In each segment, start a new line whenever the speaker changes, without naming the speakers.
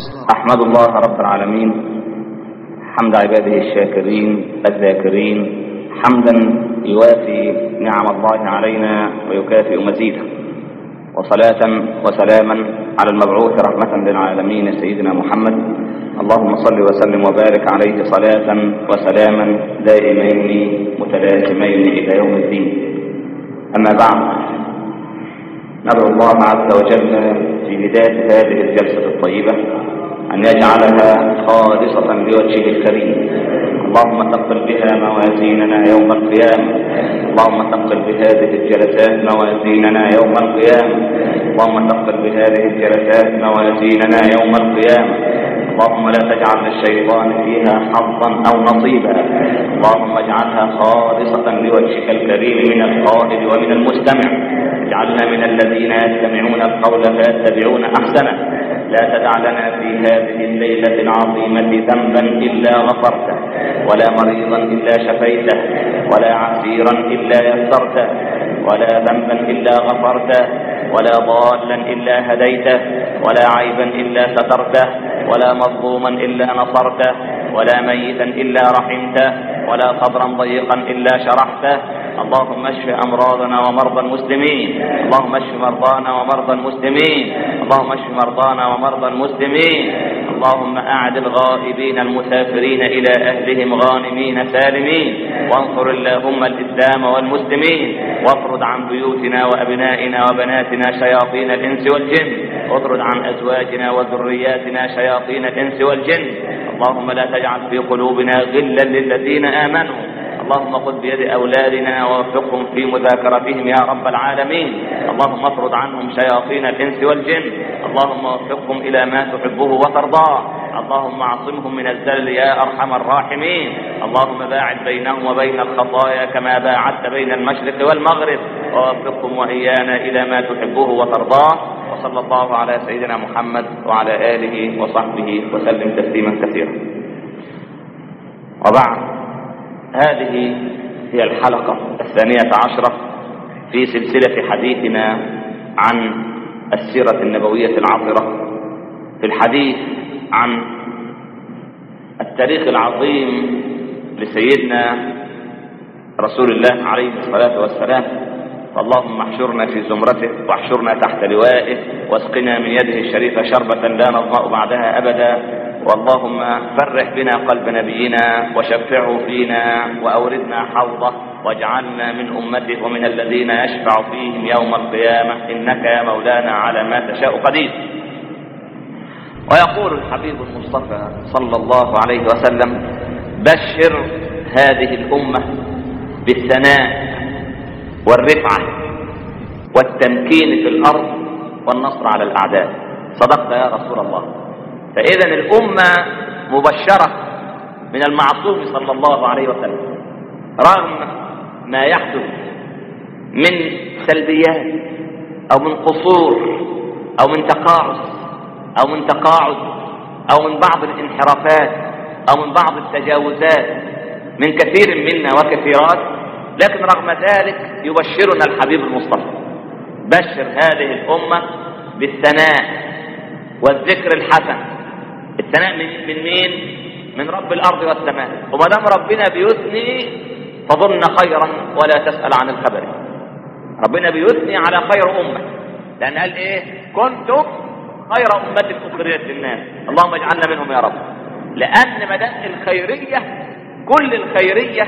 أحمد الله رب العالمين حمد عباده الشاكرين الذاكرين حمدا يوافي نعم الله علينا ويكافئ مزيده وصلاة وسلاما على المبعوث رحمة للعالمين سيدنا محمد اللهم صل وسلم وبارك عليه صلاة وسلاما دائمين متلازمين إلى يوم الدين أما بعد ندعو الله عز وجل في بداية هذه الجلسة الطيبة أن يجعلها خالصة لوجهه الكريم اللهم تقبل بها موازيننا يوم القيامة اللهم تقبل بهذه الجلسات موازيننا يوم القيامة اللهم تقبل بهذه الجلسات موازيننا يوم القيامة اللهم لا تجعل للشيطان فيها حظا أو نصيبا اللهم اجعلها خالصة لوجهك الكريم من القائل ومن المستمع اجعلنا من الذين يستمعون القول فيتبعون أحسنه لا تدع لنا في هذه الليلة العظيمة ذنبا إلا غفرته ولا مريضا إلا شفيته ولا عسيرا إلا يسرته ولا ذنبا إلا غفرته ولا ضالا إلا هديته ولا عيبا إلا سترته ولا مظلوما إلا نصرته ولا ميتا إلا رحمته ولا قبرا ضيقا إلا شرحته اللهم اشف امراضنا ومرضى المسلمين اللهم اشف مرضانا ومرضى المسلمين اللهم اشف مرضانا ومرضى المسلمين اللهم اعد الغائبين المسافرين الى اهلهم غانمين سالمين وانصر اللهم الاسلام والمسلمين واطرد عن بيوتنا وابنائنا وبناتنا شياطين الانس والجن واطرد عن ازواجنا وذرياتنا شياطين الانس والجن اللهم لا تجعل في قلوبنا غلا للذين امنوا اللهم خذ بيد أولادنا ووفقهم في مذاكرتهم يا رب العالمين اللهم اطرد عنهم شياطين الإنس والجن اللهم وفقهم إلى ما تحبه وترضاه اللهم اعصمهم من الزلل يا أرحم الراحمين اللهم باعد بينهم وبين الخطايا كما باعدت بين المشرق والمغرب ووفقهم وإيانا إلى ما تحبه وترضاه وصلى الله على سيدنا محمد وعلى آله وصحبه وسلم تسليما كثيرا وبعد هذه هي الحلقة الثانية عشرة في سلسلة حديثنا عن السيرة النبوية العطرة في الحديث عن التاريخ العظيم لسيدنا رسول الله عليه الصلاة والسلام فاللهم احشرنا في زمرته واحشرنا تحت لوائه واسقنا من يده الشريفة شربة لا نظمأ بعدها أبدا واللهم فرح بنا قلب نبينا وشفعه فينا وأوردنا حوضه واجعلنا من أمته ومن الذين يشفع فيهم يوم القيامة إنك يا مولانا على ما تشاء قدير ويقول الحبيب المصطفى صلى الله عليه وسلم بشر هذه الأمة بالثناء والرفعة والتمكين في الأرض والنصر على الأعداء صدقت يا رسول الله فإذا الأمة مبشرة من المعصوم صلى الله عليه وسلم رغم ما يحدث من سلبيات أو من قصور أو من تقاعس أو من تقاعد أو من بعض الانحرافات أو من بعض التجاوزات من كثير منا وكثيرات لكن رغم ذلك يبشرنا الحبيب المصطفى بشر هذه الأمة بالثناء والذكر الحسن الثناء من, من مين من رب الارض والسماء وما دام ربنا بيثني فظن خيرا ولا تسال عن الخبر ربنا بيثني على خير امه لان قال ايه كنتم خير امه اخرجت للناس اللهم اجعلنا منهم يا رب لان مدى الخيريه كل الخيريه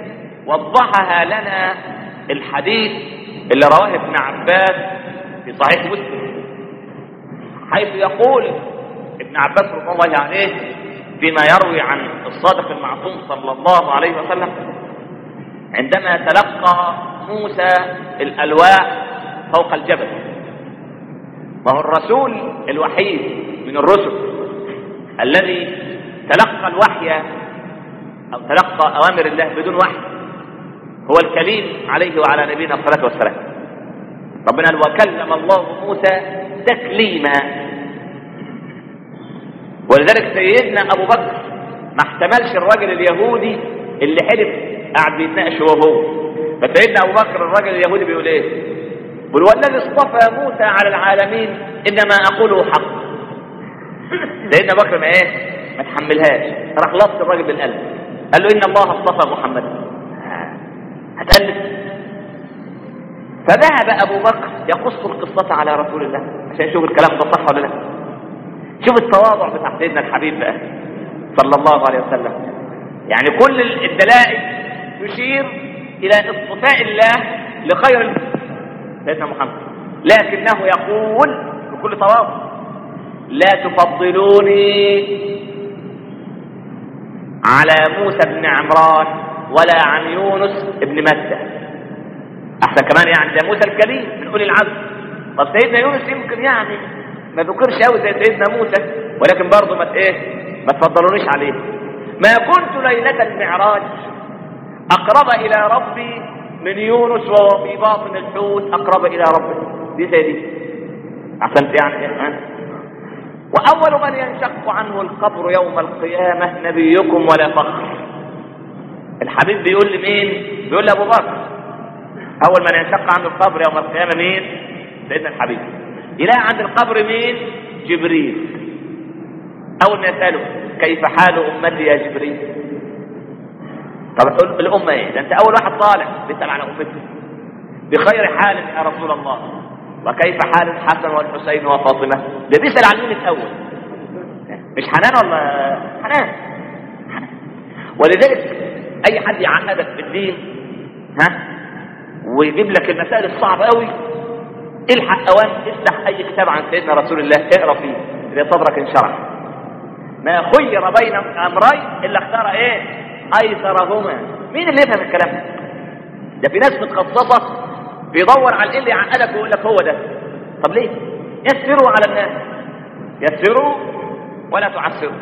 وضحها لنا الحديث اللي رواه ابن عباس في صحيح مسلم حيث يقول ابن عباس رضي الله عليه فيما يروي عن الصادق المعصوم صلى الله عليه وسلم عندما تلقى موسى الألواح فوق الجبل وهو الرسول الوحيد من الرسل الذي تلقى الوحي أو تلقى أوامر الله بدون وحي هو الكليم عليه وعلى نبينا الصلاة والسلام ربنا قال وكلم الله موسى تكليما ولذلك سيدنا ابو بكر ما احتملش الراجل اليهودي اللي حلف قاعد بيتناقش هو وهو فسيدنا ابو بكر الراجل اليهودي بيقول ايه بيقول والذي اصطفى موسى على العالمين انما اقوله حق سيدنا بكر ما ايه ما تحملهاش راح لص الراجل بالقلب قال له ان الله اصطفى محمدا هتقلب فذهب ابو بكر يقص القصه على رسول الله عشان يشوف الكلام ده صح ولا لا شوف التواضع بتاع سيدنا الحبيب بقى صلى الله عليه وسلم يعني كل الدلائل تشير الى اصطفاء الله لخير سيدنا محمد لكنه يقول بكل تواضع لا تفضلوني على موسى بن عمران ولا عن يونس بن متى احسن كمان يعني ده موسى الكريم من اولي العزم طب سيدنا يونس يمكن يعني ما ذكرش قوي زي سيدنا موسى ولكن برضه ما ايه ما تفضلونيش عليه ما كنت ليلة المعراج اقرب الى ربي من يونس وهو في باطن الحوت اقرب الى ربه دي سيدي احسنت يعني ها واول من ينشق عنه القبر يوم القيامة نبيكم ولا فخر الحبيب بيقول لمين بيقول لابو بكر اول من ينشق عنه القبر يوم القيامة مين سيدنا الحبيب يلاقي عند القبر مين جبريل اول ما يسأله كيف حال امتي يا جبريل طب الامة ايه ده انت اول واحد طالع بيسأل على امتي بخير حال يا رسول الله وكيف حال الحسن والحسين وفاطمة ده بيسأل عن مين الاول مش حنان ولا حنان حنان ولذلك اي حد يعقدك في الدين ها ويجيب لك المسائل الصعبة قوي الحق اوان افتح اي كتاب عن سيدنا رسول الله اقرا فيه اذا صدرك انشرح ما خير بين امرين الا اختار ايه ايسرهما مين اللي يفهم الكلام ده ده في ناس متخصصه بيدور على اللي يعقدك ويقول لك هو ده طب ليه يسروا على الناس يسروا ولا تعسروا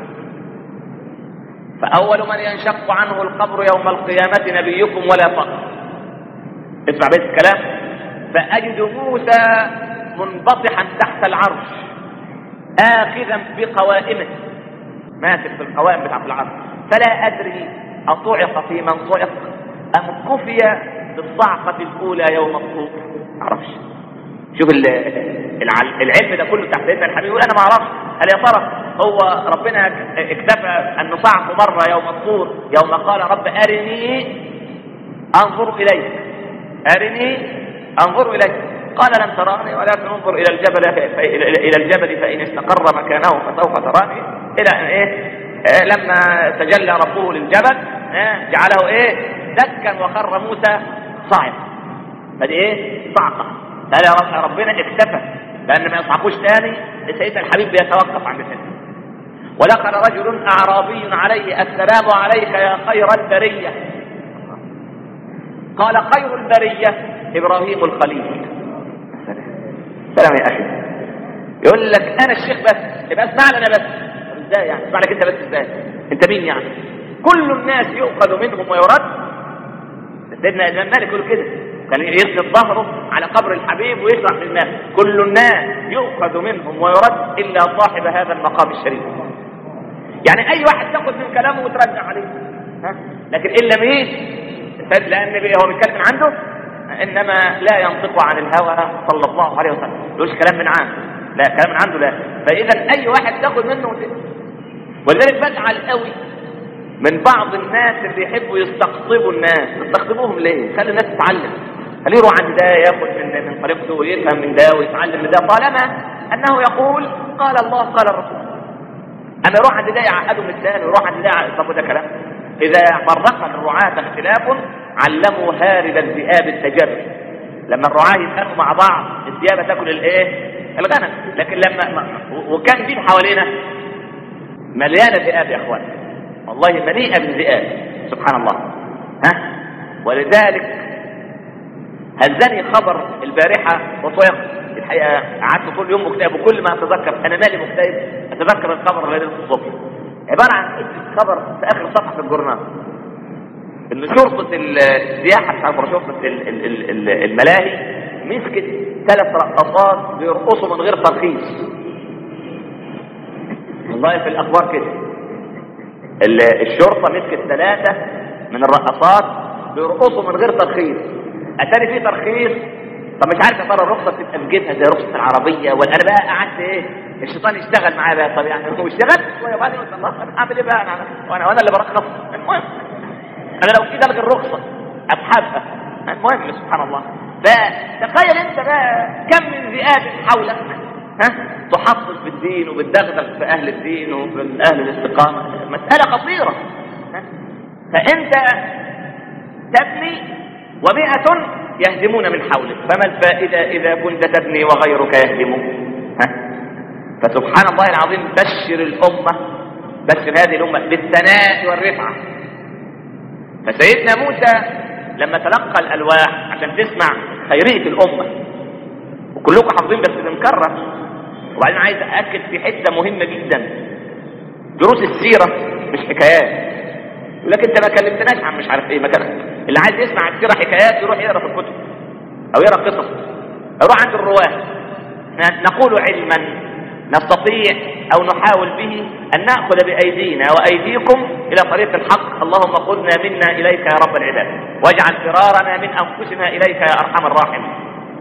فاول من ينشق عنه القبر يوم القيامه نبيكم ولا فقر اسمع بيت الكلام فاجد موسى منبطحا تحت العرش اخذا بقوائمه ماسك في القوائم بتاعت العرش فلا ادري اطعق في من صعق ام كفي بالصعقه الاولى يوم الطور معرفش شوف العلم ده كله تحت سيدنا الحبيب يقول انا ما اعرفش هل يا ترى هو ربنا اكتفى ان نصعق مره يوم الطور يوم قال رب ارني انظر اليك ارني انظر اليك قال لن تراني ولكن انظر الى الجبل الى الجبل فان استقر مكانه فسوف تراني الى ان ايه آه لما تجلى ربه للجبل آه جعله ايه دكا وخر موسى صاعق فدي ايه صعقه قال يا رب ربنا اكتفى لان ما يصعقوش تاني سيدنا الحبيب بيتوقف عند سنه ودخل رجل اعرابي عليه السلام عليك يا خير البريه قال خير البريه ابراهيم الخليل سلام يا اخي يقول لك انا الشيخ بس يبقى اسمع لنا بس ازاي يعني اسمع لك انت بس ازاي انت مين يعني كل الناس يؤخذ منهم ويرد سيدنا الامام مالك يقول كده كان يسند ظهره على قبر الحبيب ويشرح للناس كل الناس يؤخذ منهم ويرد الا صاحب هذا المقام الشريف يعني اي واحد تاخذ من كلامه وترجع عليه ها لكن الا مين لان هو بيتكلم عنده انما لا ينطق عن الهوى صلى الله عليه وسلم ملوش كلام من عنده لا كلام من عنده لا فاذا اي واحد تاخذ منه ولذلك بزعل قوي من بعض الناس اللي يحبوا يستقطبوا الناس تستقطبوهم ليه خلي الناس تتعلم خليه يروح عند ده ياخذ من من طريقته ويفهم من ده ويتعلم من ده طالما انه يقول قال الله قال الرسول اما يروح عند ده يعقده من الثاني ويروح عند ده طب ده كلام اذا فرق الرعاة اختلاف علموا هارب الذئاب التجري لما الرعاة يتخانقوا مع بعض الذئاب تاكل الايه الغنم لكن لما وكان دي حوالينا مليانه ذئاب يا اخوان والله مليئه بالذئاب سبحان الله ها ولذلك هزني خبر البارحه وطيق الحقيقه قعدت طول يوم مكتئب وكل ما اتذكر انا مالي مكتئب اتذكر الخبر الذي الصبح عباره عن خبر في اخر صفحه في الجورنال ان شرطه السياحه بتاع شرطه الملاهي مسكت ثلاث رقصات بيرقصوا من غير ترخيص والله في الاخبار كده الشرطه مسكت ثلاثه من الرقصات بيرقصوا من غير ترخيص اتاري في ترخيص طب مش عارف يا ترى الرخصه بتبقى في جيبها زي رخصه العربيه ولا انا بقى قعدت ايه
الشيطان يشتغل معاه بقى طب يعني هو اشتغل شويه وبعدين يقول الله انا اعمل ايه بقى انا وانا وانا اللي برخص المهم انا لو كده الغي الرخصه اسحبها المهم سبحان الله فتخيل انت بقى كم من ذئاب حولك ها تحفظ بالدين وبتدغدغ في اهل الدين وفي اهل الاستقامه مساله خطيره ها؟ فانت تبني ومئة يهدمون من حولك فما الفائدة إذا كنت تبني وغيرك يهدم ها؟ فسبحان الله العظيم بشر الأمة بشر هذه الأمة بالثناء والرفعة فسيدنا موسى لما تلقى الألواح عشان تسمع خيرية الأمة وكلكم حافظين بس بنكرر وبعدين عايز أأكد في حتة مهمة جدا دروس السيرة مش حكايات يقول لك انت ما كلمتناش عن مش عارف ايه مثلا اللي عايز يسمع السيره حكايات يروح يقرا في الكتب او يقرا قصص او يروح عند الرواه نقول علما نستطيع او نحاول به ان ناخذ بايدينا وايديكم الى طريق الحق اللهم خذنا منا اليك يا رب العباد واجعل فرارنا من انفسنا اليك يا ارحم الراحمين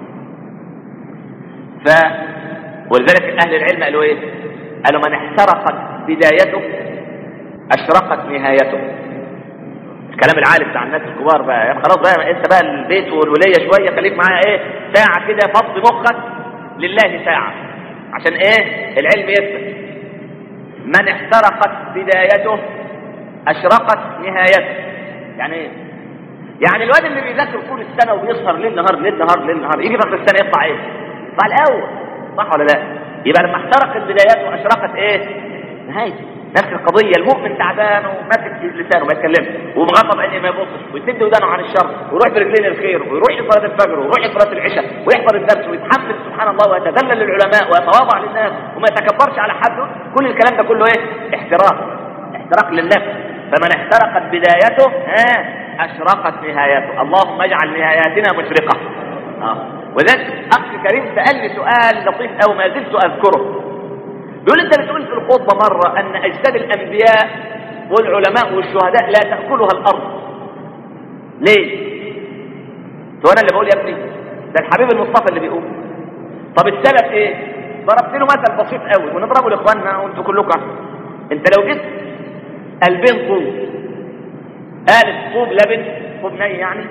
ف ولذلك اهل العلم قالوا ايه قالوا من احترقت بدايته اشرقت نهايته الكلام العالي بتاع الناس الكبار بقى يعني خلاص بقى انت بقى البيت والوليه شويه خليك معايا ايه ساعه كده فض مخك لله ساعه عشان ايه العلم يثبت من احترقت بدايته اشرقت نهايته يعني ايه يعني الواد اللي بيذاكر طول السنه وبيسهر ليل نهار ليل نهار ليل نهار يجي في اخر السنه يطلع ايه يطلع الاول صح ولا لا يبقى لما احترقت بداياته اشرقت ايه نهايته نفس القضية المؤمن تعبان وماسك في لسانه ما يتكلمش ومغمض عينيه ما يبصش ويسد ودانه عن الشر ويروح برجلين الخير ويروح صلاة الفجر ويروح صلاة العشاء ويحضر الدرس ويتحمل سبحان الله ويتذلل للعلماء ويتواضع للناس وما يتكبرش على حد كل الكلام ده كله ايه؟ احتراق احتراق للنفس فمن احترقت بدايته ها اشرقت نهايته اللهم اجعل نهاياتنا مشرقة اه وذلك اخ كريم سألني سؤال لطيف او ما زلت اذكره بيقول انت بتقول في الخطبه مره ان اجساد الانبياء والعلماء والشهداء لا تاكلها الارض ليه هو انا اللي بقول يا ابني ده الحبيب المصطفى اللي بيقول طب السبب ايه ضربت له مثل بسيط قوي ونضربه لاخواننا وانتوا كلكم انت لو جبت قلبين طوب قالب طوب لبن طوب ني يعني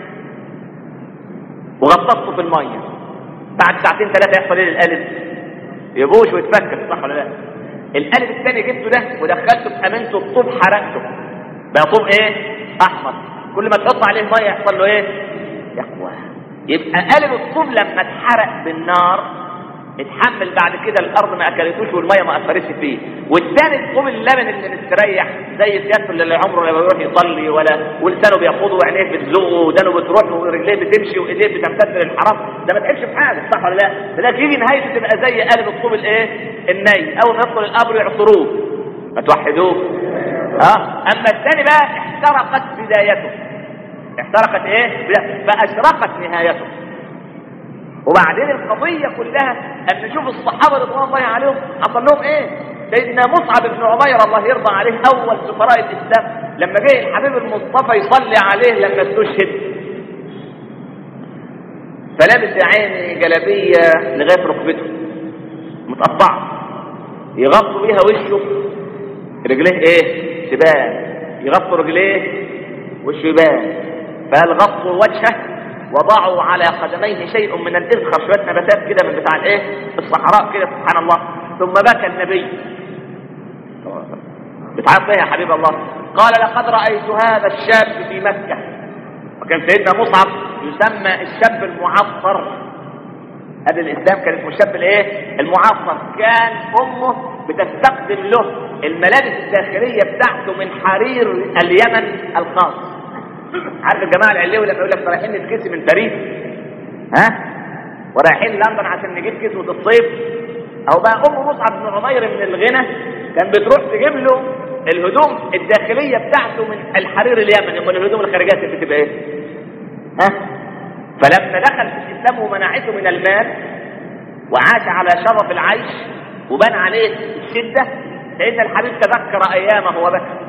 وغطسته في الميه بعد ساعتين ثلاثه يحصل ايه للقالب يبوش ويتفكر صح ولا لا القالب الثاني جبته ده ودخلته في امانته الطوب حرقته بقى طوب ايه احمر كل ما تحط عليه ميه يحصل له ايه يقوى يبقى قالب الطوب لما اتحرق بالنار اتحمل بعد كده الارض ما اكلتوش والميه ما اثرتش فيه والثاني الطوب اللبن اللي مستريح زي السياسه اللي عمره لا بيروح يصلي ولا ولسانه بياخده وعينيه بتزغه ودانه بتروح ورجليه بتمشي وايديه بتمتد للحرام ده ما تعبش في حاجه صح ولا لا؟ لكن يجي نهايته تبقى زي قالب الطوب الايه؟ الني اول ما يدخل القبر يعصروه ما توحدوه اه اما الثاني بقى احترقت بدايته احترقت ايه؟ فاشرقت نهايته وبعدين القضية كلها أن نشوف الصحابة رضوان الله عليهم حصل لهم إيه؟ سيدنا مصعب بن عمير الله يرضى عليه أول سفراء الإسلام لما جه الحبيب المصطفى يصلي عليه لما استشهد فلابس يا عيني جلابية لغاية ركبته متقطعة يغطوا بيها وشه رجليه إيه؟ شباب يغطوا رجليه وشه يبان فقال غطوا وجهه وضعوا على قدميه شيء من الإذخر شوية نباتات كده من بتاع الايه الصحراء كده سبحان الله ثم بكى النبي بتعيط ايه يا حبيب الله قال لقد رأيت هذا الشاب في مكة وكان سيدنا مصعب يسمى الشاب المعصر هذا الإسلام كان اسمه الشاب الايه المعصر كان أمه بتستخدم له الملابس الداخلية بتاعته من حرير اليمن الخاص عارف الجماعه العلوي لما يقول لك رايحين نتكسي من باريس ها ورايحين لندن عشان نجيب كسوه الصيف او بقى ام مصعب بن عمير من الغنى كان بتروح تجيب له الهدوم الداخليه بتاعته من الحرير اليمني امال الهدوم الخارجيه اللي بتبقى ايه ها فلما دخل في الاسلام ومنعته من المال وعاش على شرف العيش وبان عليه الشده سيدنا الحبيب تذكر ايامه وبكى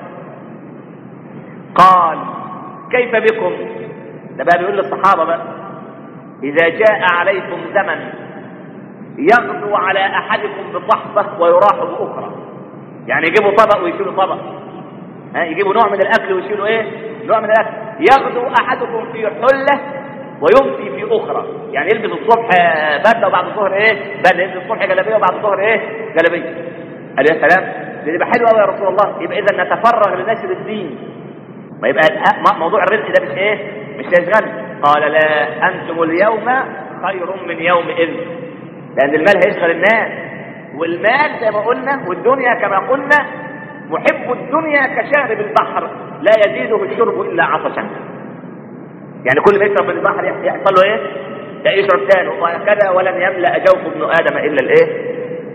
قال كيف بكم ده بقى بيقول للصحابة بقى إذا جاء عليكم زمن يغدو على احدكم بصحبه ويراح باخرى يعني يجيبوا طبق ويشيلوا طبق ها يجيبوا نوع من الاكل ويشيلوا ايه نوع من الاكل يغدو احدكم في حله ويمسي في اخرى يعني يلبس الصبح بدله وبعد الظهر ايه بدله يلبس الصبح جلابيه وبعد الظهر ايه جلابيه قال يا سلام ده يبقى حلو قوي يا رسول الله يبقى اذا نتفرغ لنشر الدين ما يبقى موضوع الرزق ده مش ايه مش هيشغلني قال لا انتم اليوم خير من يومئذ لان المال هيشغل الناس والمال زي ما قلنا والدنيا كما قلنا محب الدنيا كشارب البحر لا يزيده الشرب الا عطشا يعني كل ما يشرب من البحر يحصل له ايه يشرب تاني وهكذا ولن يملا جوف ابن ادم الا الايه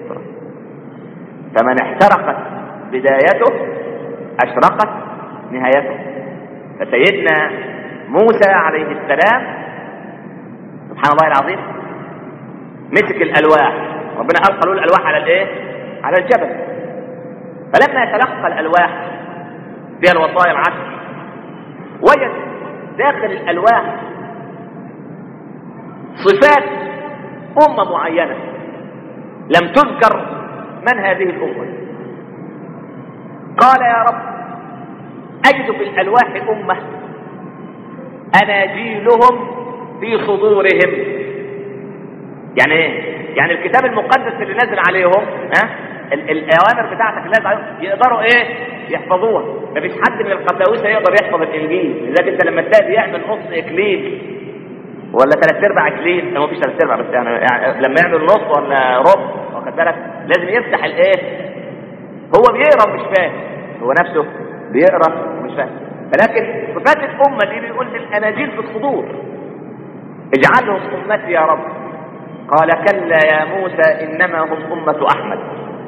فمن احترقت بدايته اشرقت نهايته فسيدنا موسى عليه السلام سبحان الله العظيم مسك الالواح ربنا القى له الالواح على الايه على الجبل فلما يتلقى الالواح فيها الوصايا العشر وجد داخل الالواح صفات امه معينه لم تذكر من هذه الامه قال يا رب اجد في الالواح امه اناجيلهم في صدورهم يعني ايه يعني الكتاب المقدس اللي نازل عليهم ها ال- الاوامر بتاعتك اللي نازل عليهم يقدروا ايه يحفظوها مفيش حد من القساوسه يقدر يحفظ الانجيل لذلك انت لما تلاقي يعمل نص اكليل ولا ثلاث ارباع اكليل هو مفيش ثلاث ارباع بس يعني, يعني لما يعمل نص ولا ربع واخد بالك لازم يفتح الايه هو بيقرا ومش فاهم هو نفسه بيقرا ومش فاهم فلكن صفات الامه دي بيقول الاناجيل في الصدور اجعلهم امتي يا رب قال كلا يا موسى انما هم امه احمد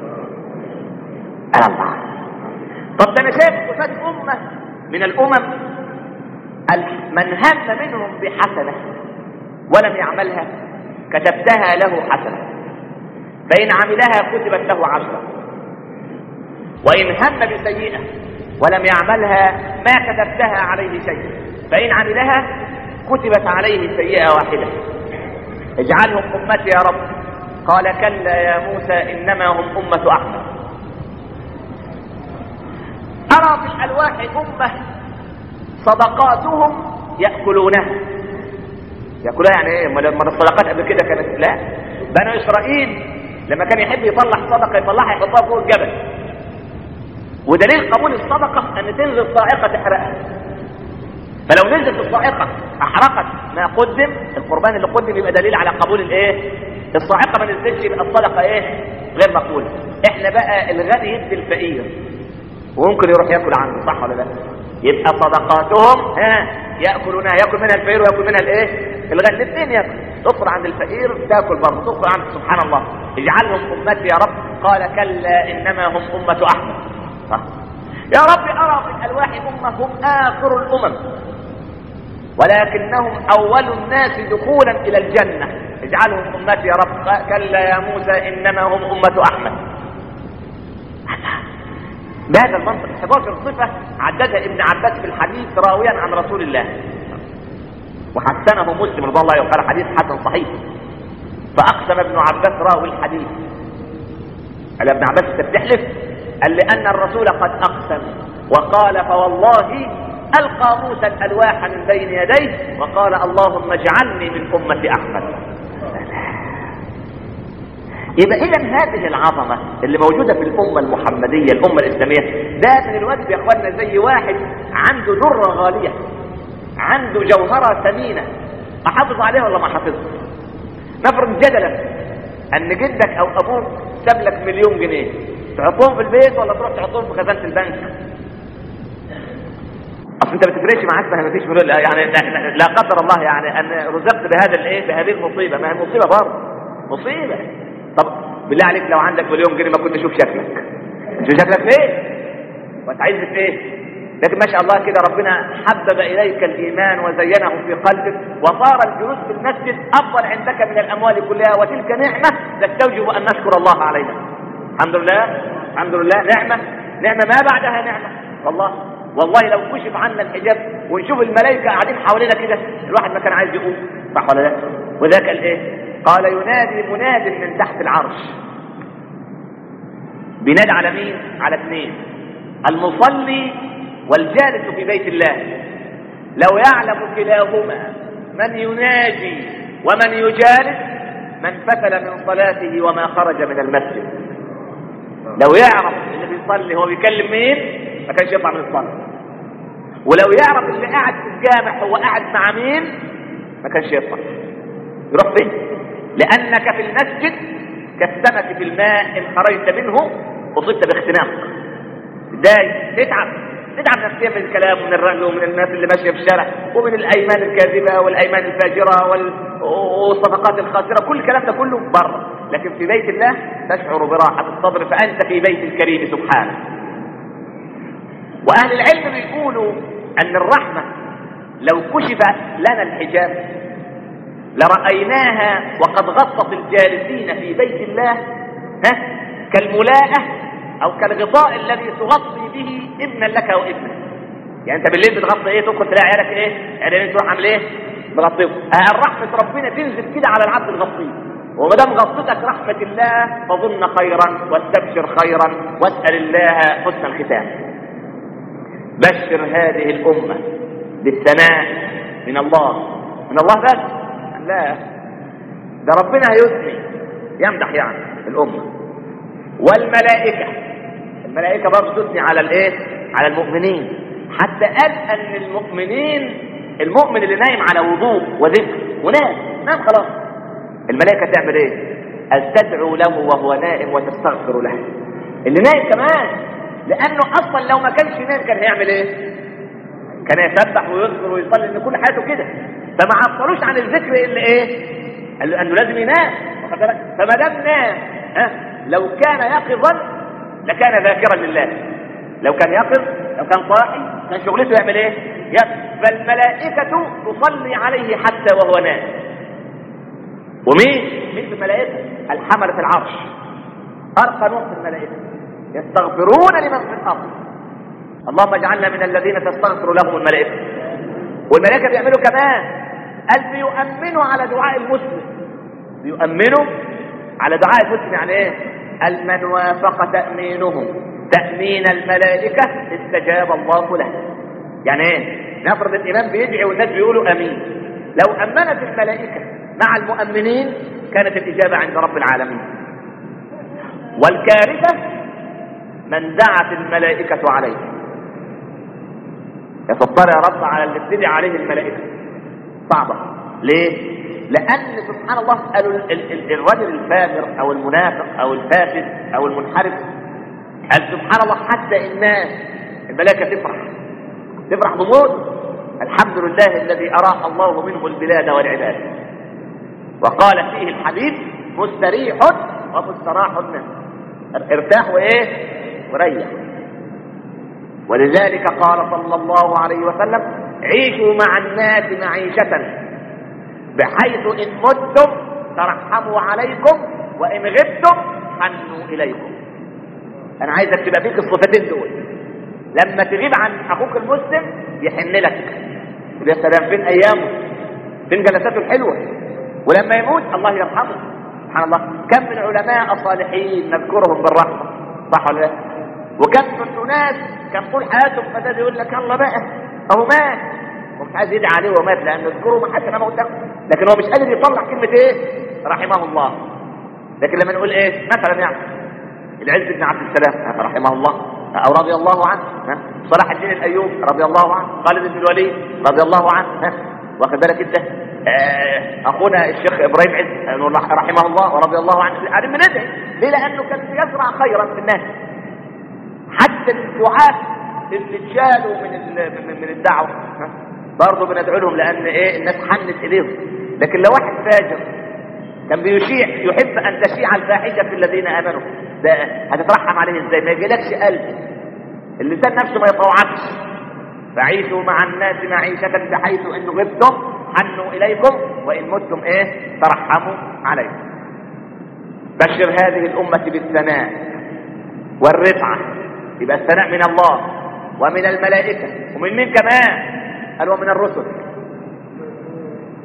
أنا الله طب ده انا شايف صفات امه من الامم ال- من هم منهم بحسنه ولم يعملها كتبتها له حسنه فان عملها كتبت له عشره وان هم بسيئه ولم يعملها ما كتبتها عليه شيء فان عملها كتبت عليه سيئه واحده اجعلهم امتي يا رب قال كلا يا موسى انما هم امه احمد ارى في الالواح امه صدقاتهم ياكلونها ياكلها يعني ايه ما ما الصدقات قبل كده كانت لا بنو اسرائيل لما كان يحب يطلع صدقه يطلعها يحطها فوق الجبل ودليل قبول الصدقه ان تنزل صاعقه تحرقها فلو نزلت الصاعقه احرقت ما قدم القربان اللي قدم يبقى دليل على قبول الايه الصاعقه ما نزلتش يبقى الصدقه ايه غير مقبوله احنا بقى الغني يدي الفقير وممكن يروح ياكل عنده صح ولا لا يبقى صدقاتهم ها ياكلونها ياكل منها الفقير وياكل منها الايه الغني الاثنين ياكل تدخل عند الفقير تاكل برضه تدخل عند سبحان الله اجعلهم امتي يا رب قال كلا انما هم امه احمد صح يا رب ارى في الالواح امه هم اخر الامم ولكنهم اول الناس دخولا الى الجنه اجعلهم امتي يا رب كلا يا موسى انما هم امه احمد بهذا المنطق 11 صفه عددها ابن عباس في الحديث راويا عن رسول الله وحسنه مسلم رضي الله عنه قال حديث حسن صحيح فاقسم ابن عباس راوي الحديث قال ابن عباس انت بتحلف قال لان الرسول قد اقسم وقال فوالله القى موسى الالواح من بين يديه وقال اللهم اجعلني من امه احمد يبقى اذا هذه العظمه اللي موجوده في الامه المحمديه الامه الاسلاميه ده من الواجب يا اخواننا زي واحد عنده ذره غاليه عنده جوهره ثمينه احافظ عليها ولا ما احافظها نفرض جدلا ان جدك او ابوك ساب لك مليون جنيه تحطهم في البيت ولا تروح تحطهم في خزانه البنك اصل انت ما تفرقش معاك ما فيش مليون يعني لا قدر الله يعني ان رزقت بهذا الايه بهذه المصيبه ما هي مصيبه برضه مصيبه طب بالله عليك لو عندك مليون جنيه ما كنت اشوف شكلك شوف شكلك فين وانت عايز في ايه لكن ما شاء الله كده ربنا حبب اليك الايمان وزينه في قلبك وصار الجلوس في المسجد افضل عندك من الاموال كلها وتلك نعمه تستوجب ان نشكر الله عليها الحمد لله الحمد لله نعمه نعمه ما بعدها نعمه والله والله لو كشف عنا الحجاب ونشوف الملائكه قاعدين حوالينا كده الواحد ما كان عايز يقوم صح ولا لا وذاك الايه قال ينادي مناد من تحت العرش بينادي على مين على اثنين المصلي والجالس في بيت الله لو يعلم كلاهما من يناجي ومن يجالس من فتل من صلاته وما خرج من المسجد لو يعرف اللي بيصلي هو بيكلم مين ما كانش يطلع من الصلاه ولو يعرف اللي قاعد في الجامع هو قاعد مع مين ما كانش يطلع يروح فين لانك في المسجد كالسمك في الماء ان خرجت منه اصبت باختناق تضايق تتعب تتعب نفسيا من الكلام ومن الرجل ومن الناس اللي ماشيه في الشارع ومن الايمان الكاذبه والايمان الفاجره وال... والصفقات الخاسره كل الكلام ده كله بره لكن في بيت الله تشعر براحه الصدر فانت في بيت الكريم سبحانه واهل العلم بيقولوا ان الرحمه لو كشف لنا الحجاب لرايناها وقد غطت الجالسين في بيت الله ها كالملاءه او كالغطاء الذي تغطي به ابنا لك وابنك يعني انت بالليل بتغطي ايه تدخل تلاقي عيالك ايه عيالين تروح عامل ايه مغطيهم آه رحمه ربنا تنزل كده على العبد تغطيه وما دام غطتك رحمه الله فظن خيرا واستبشر خيرا واسال الله حسن الختام بشر هذه الامه بالثناء من الله من الله بس لا ده ربنا هيثني يمدح يعني الامه والملائكه الملائكه برضه تثني على الايه على المؤمنين حتى قال ان المؤمنين المؤمن اللي نايم على وضوء وذكر ونام نام خلاص الملائكه تعمل ايه قال تدعو له وهو نائم وتستغفر له اللي نايم كمان لانه اصلا لو ما كانش نايم كان هيعمل ايه كان يسبح ويذكر ويصلي ان كل حياته كده فما عطلوش عن الذكر الا ايه قال له انه لازم ينام فما دام نام ها لو كان يقظا لكان ذاكرا لله لو كان يقظ لو كان صاحي كان شغلته يعمل ايه فالملائكة تصلي عليه حتى وهو نام ومين مين في الملائكة الحملة العرش أرقى نوع في الملائكة يستغفرون لمن في الأرض اللهم اجعلنا من الذين تستغفر لهم الملائكة والملائكة بيعملوا كمان قال بيؤمنوا على دعاء المسلم بيؤمنوا على دعاء المسلم يعني ايه قال من وافق تأمينهم تأمين الملائكة استجاب الله له يعني ايه نفرض الإمام بيدعي والناس بيقولوا أمين لو أمنت الملائكة مع المؤمنين كانت الإجابة عند رب العالمين والكارثة من دعت الملائكة عليه يفطر يا رب على اللي ابتدي عليه الملائكة صعبة ليه لأن سبحان الله قالوا الرجل الفاجر أو المنافق أو الفاسد أو المنحرف قال سبحان الله حتى الناس الملائكة تفرح تفرح بموت الحمد لله الذي أراح الله منه البلاد والعباد وقال فيه الحبيب مستريح ومستراح منه ارتاح وايه وريح ولذلك قال صلى الله عليه وسلم عيشوا مع الناس معيشة بحيث إن متم ترحموا عليكم وإن غبتم حنوا إليكم أنا عايزك تبقى فيك الصفتين دول لما تغيب عن أخوك المسلم يحن لك يا سلام فين أيامه فين جلساته الحلوة ولما يموت الله يرحمه سبحان الله كم من علماء صالحين نذكرهم بالرحمة صح ولا لا وكم من أناس كان طول حياتهم فده يقول لك الله بقى أهو مات ومش عايز يدعي عليه ومات لأن اذكروا ما حتى موته لكن هو مش قادر يطلع كلمة إيه رحمه الله لكن لما نقول إيه مثلا يعني العز بن عبد السلام رحمه الله أو رضي الله عنه صلاح الدين الأيوب رضي الله عنه خالد بن الوليد رضي الله عنه واخد بالك انت اخونا الشيخ ابراهيم عز رحمه الله ورضي الله عنه قاعدين بندعي ليه لانه كان يزرع خيرا في الناس حتى الدعاة اللي اتشالوا من من الدعوه برضه بندعو لهم لان ايه الناس حنت اليهم لكن لو واحد فاجر كان بيشيع يحب ان تشيع الفاحشه في الذين امنوا ده هتترحم عليه ازاي ما يجيلكش قلب اللسان نفسه ما يطوعكش فعيشوا مع الناس معيشة بحيث ان غبتم حنوا اليكم وان متم ايه ترحموا عليكم بشر هذه الامة بالثناء والرفعة يبقى الثناء من الله ومن الملائكة ومن مين كمان قال ومن الرسل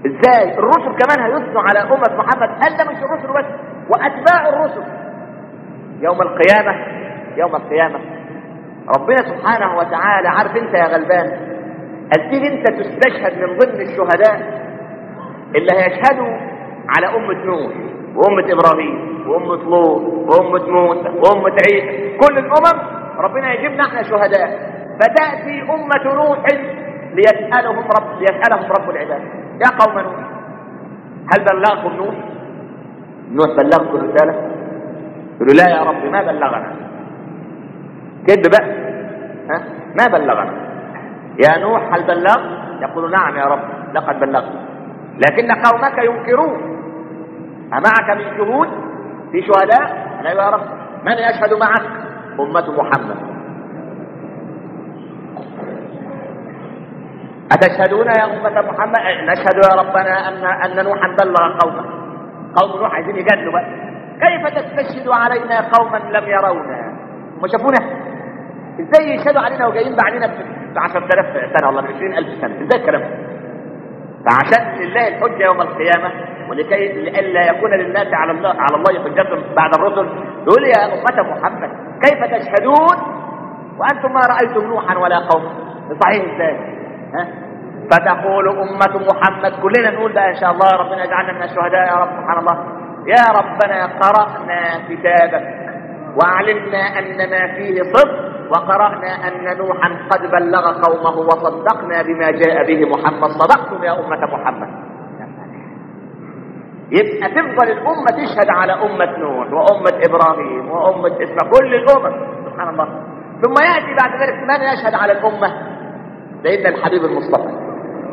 ازاي الرسل كمان هيثنوا على امه محمد هل ده مش الرسل بس واتباع الرسل يوم القيامه يوم القيامه ربنا سبحانه وتعالى عارف انت يا غلبان قد ايه انت تستشهد من ضمن الشهداء اللي هيشهدوا على امه نوح وامه ابراهيم وامه لوط وامه موسى وامه عيسى كل الامم ربنا يجيبنا احنا شهداء فتاتي امه نوح ليسالهم رب ليسالهم رب العباد يا قوم نوح هل بلغكم نوح نوح بلغكم الرساله يقولوا لا يا رب ما بلغنا كذب بقى ها ما بلغنا يا نوح هل بلغت يقول نعم يا رب لقد بلغت لكن قومك ينكرون أمعك من شهود في شهداء لا يا رب من يشهد معك أمة محمد أتشهدون يا أمة محمد نشهد يا ربنا أن أن نوحا بلغ قومه قوم نوح عايزين يجادلوا بقى كيف تستشهد علينا قوما لم يرونا هم شافونا ازاي يشهدوا علينا وجايين بعدنا ب 10000 سنه ولا ب 20000 سنه ازاي الكلام ده فعشان لله الحجه يوم القيامه ولكي لئلا يكون للناس على الله على الله حجه بعد الرسل يقول يا امه محمد كيف تشهدون وانتم ما رايتم نوحا ولا قوم صحيح ازاي ها فتقول أمة محمد كلنا نقول بقى إن شاء الله ربنا يجعلنا من الشهداء يا رب سبحان الله يا ربنا قرأنا كتابك وعلمنا أن ما فيه صدق وقرأنا أن نوحا قد بلغ قومه وصدقنا بما جاء به محمد صدقتم يا أمة محمد يبقى تفضل الأمة تشهد على أمة نوح وأمة إبراهيم وأمة إسماعيل كل الأمم سبحان الله ثم يأتي بعد ذلك من يشهد على الأمة سيدنا الحبيب المصطفى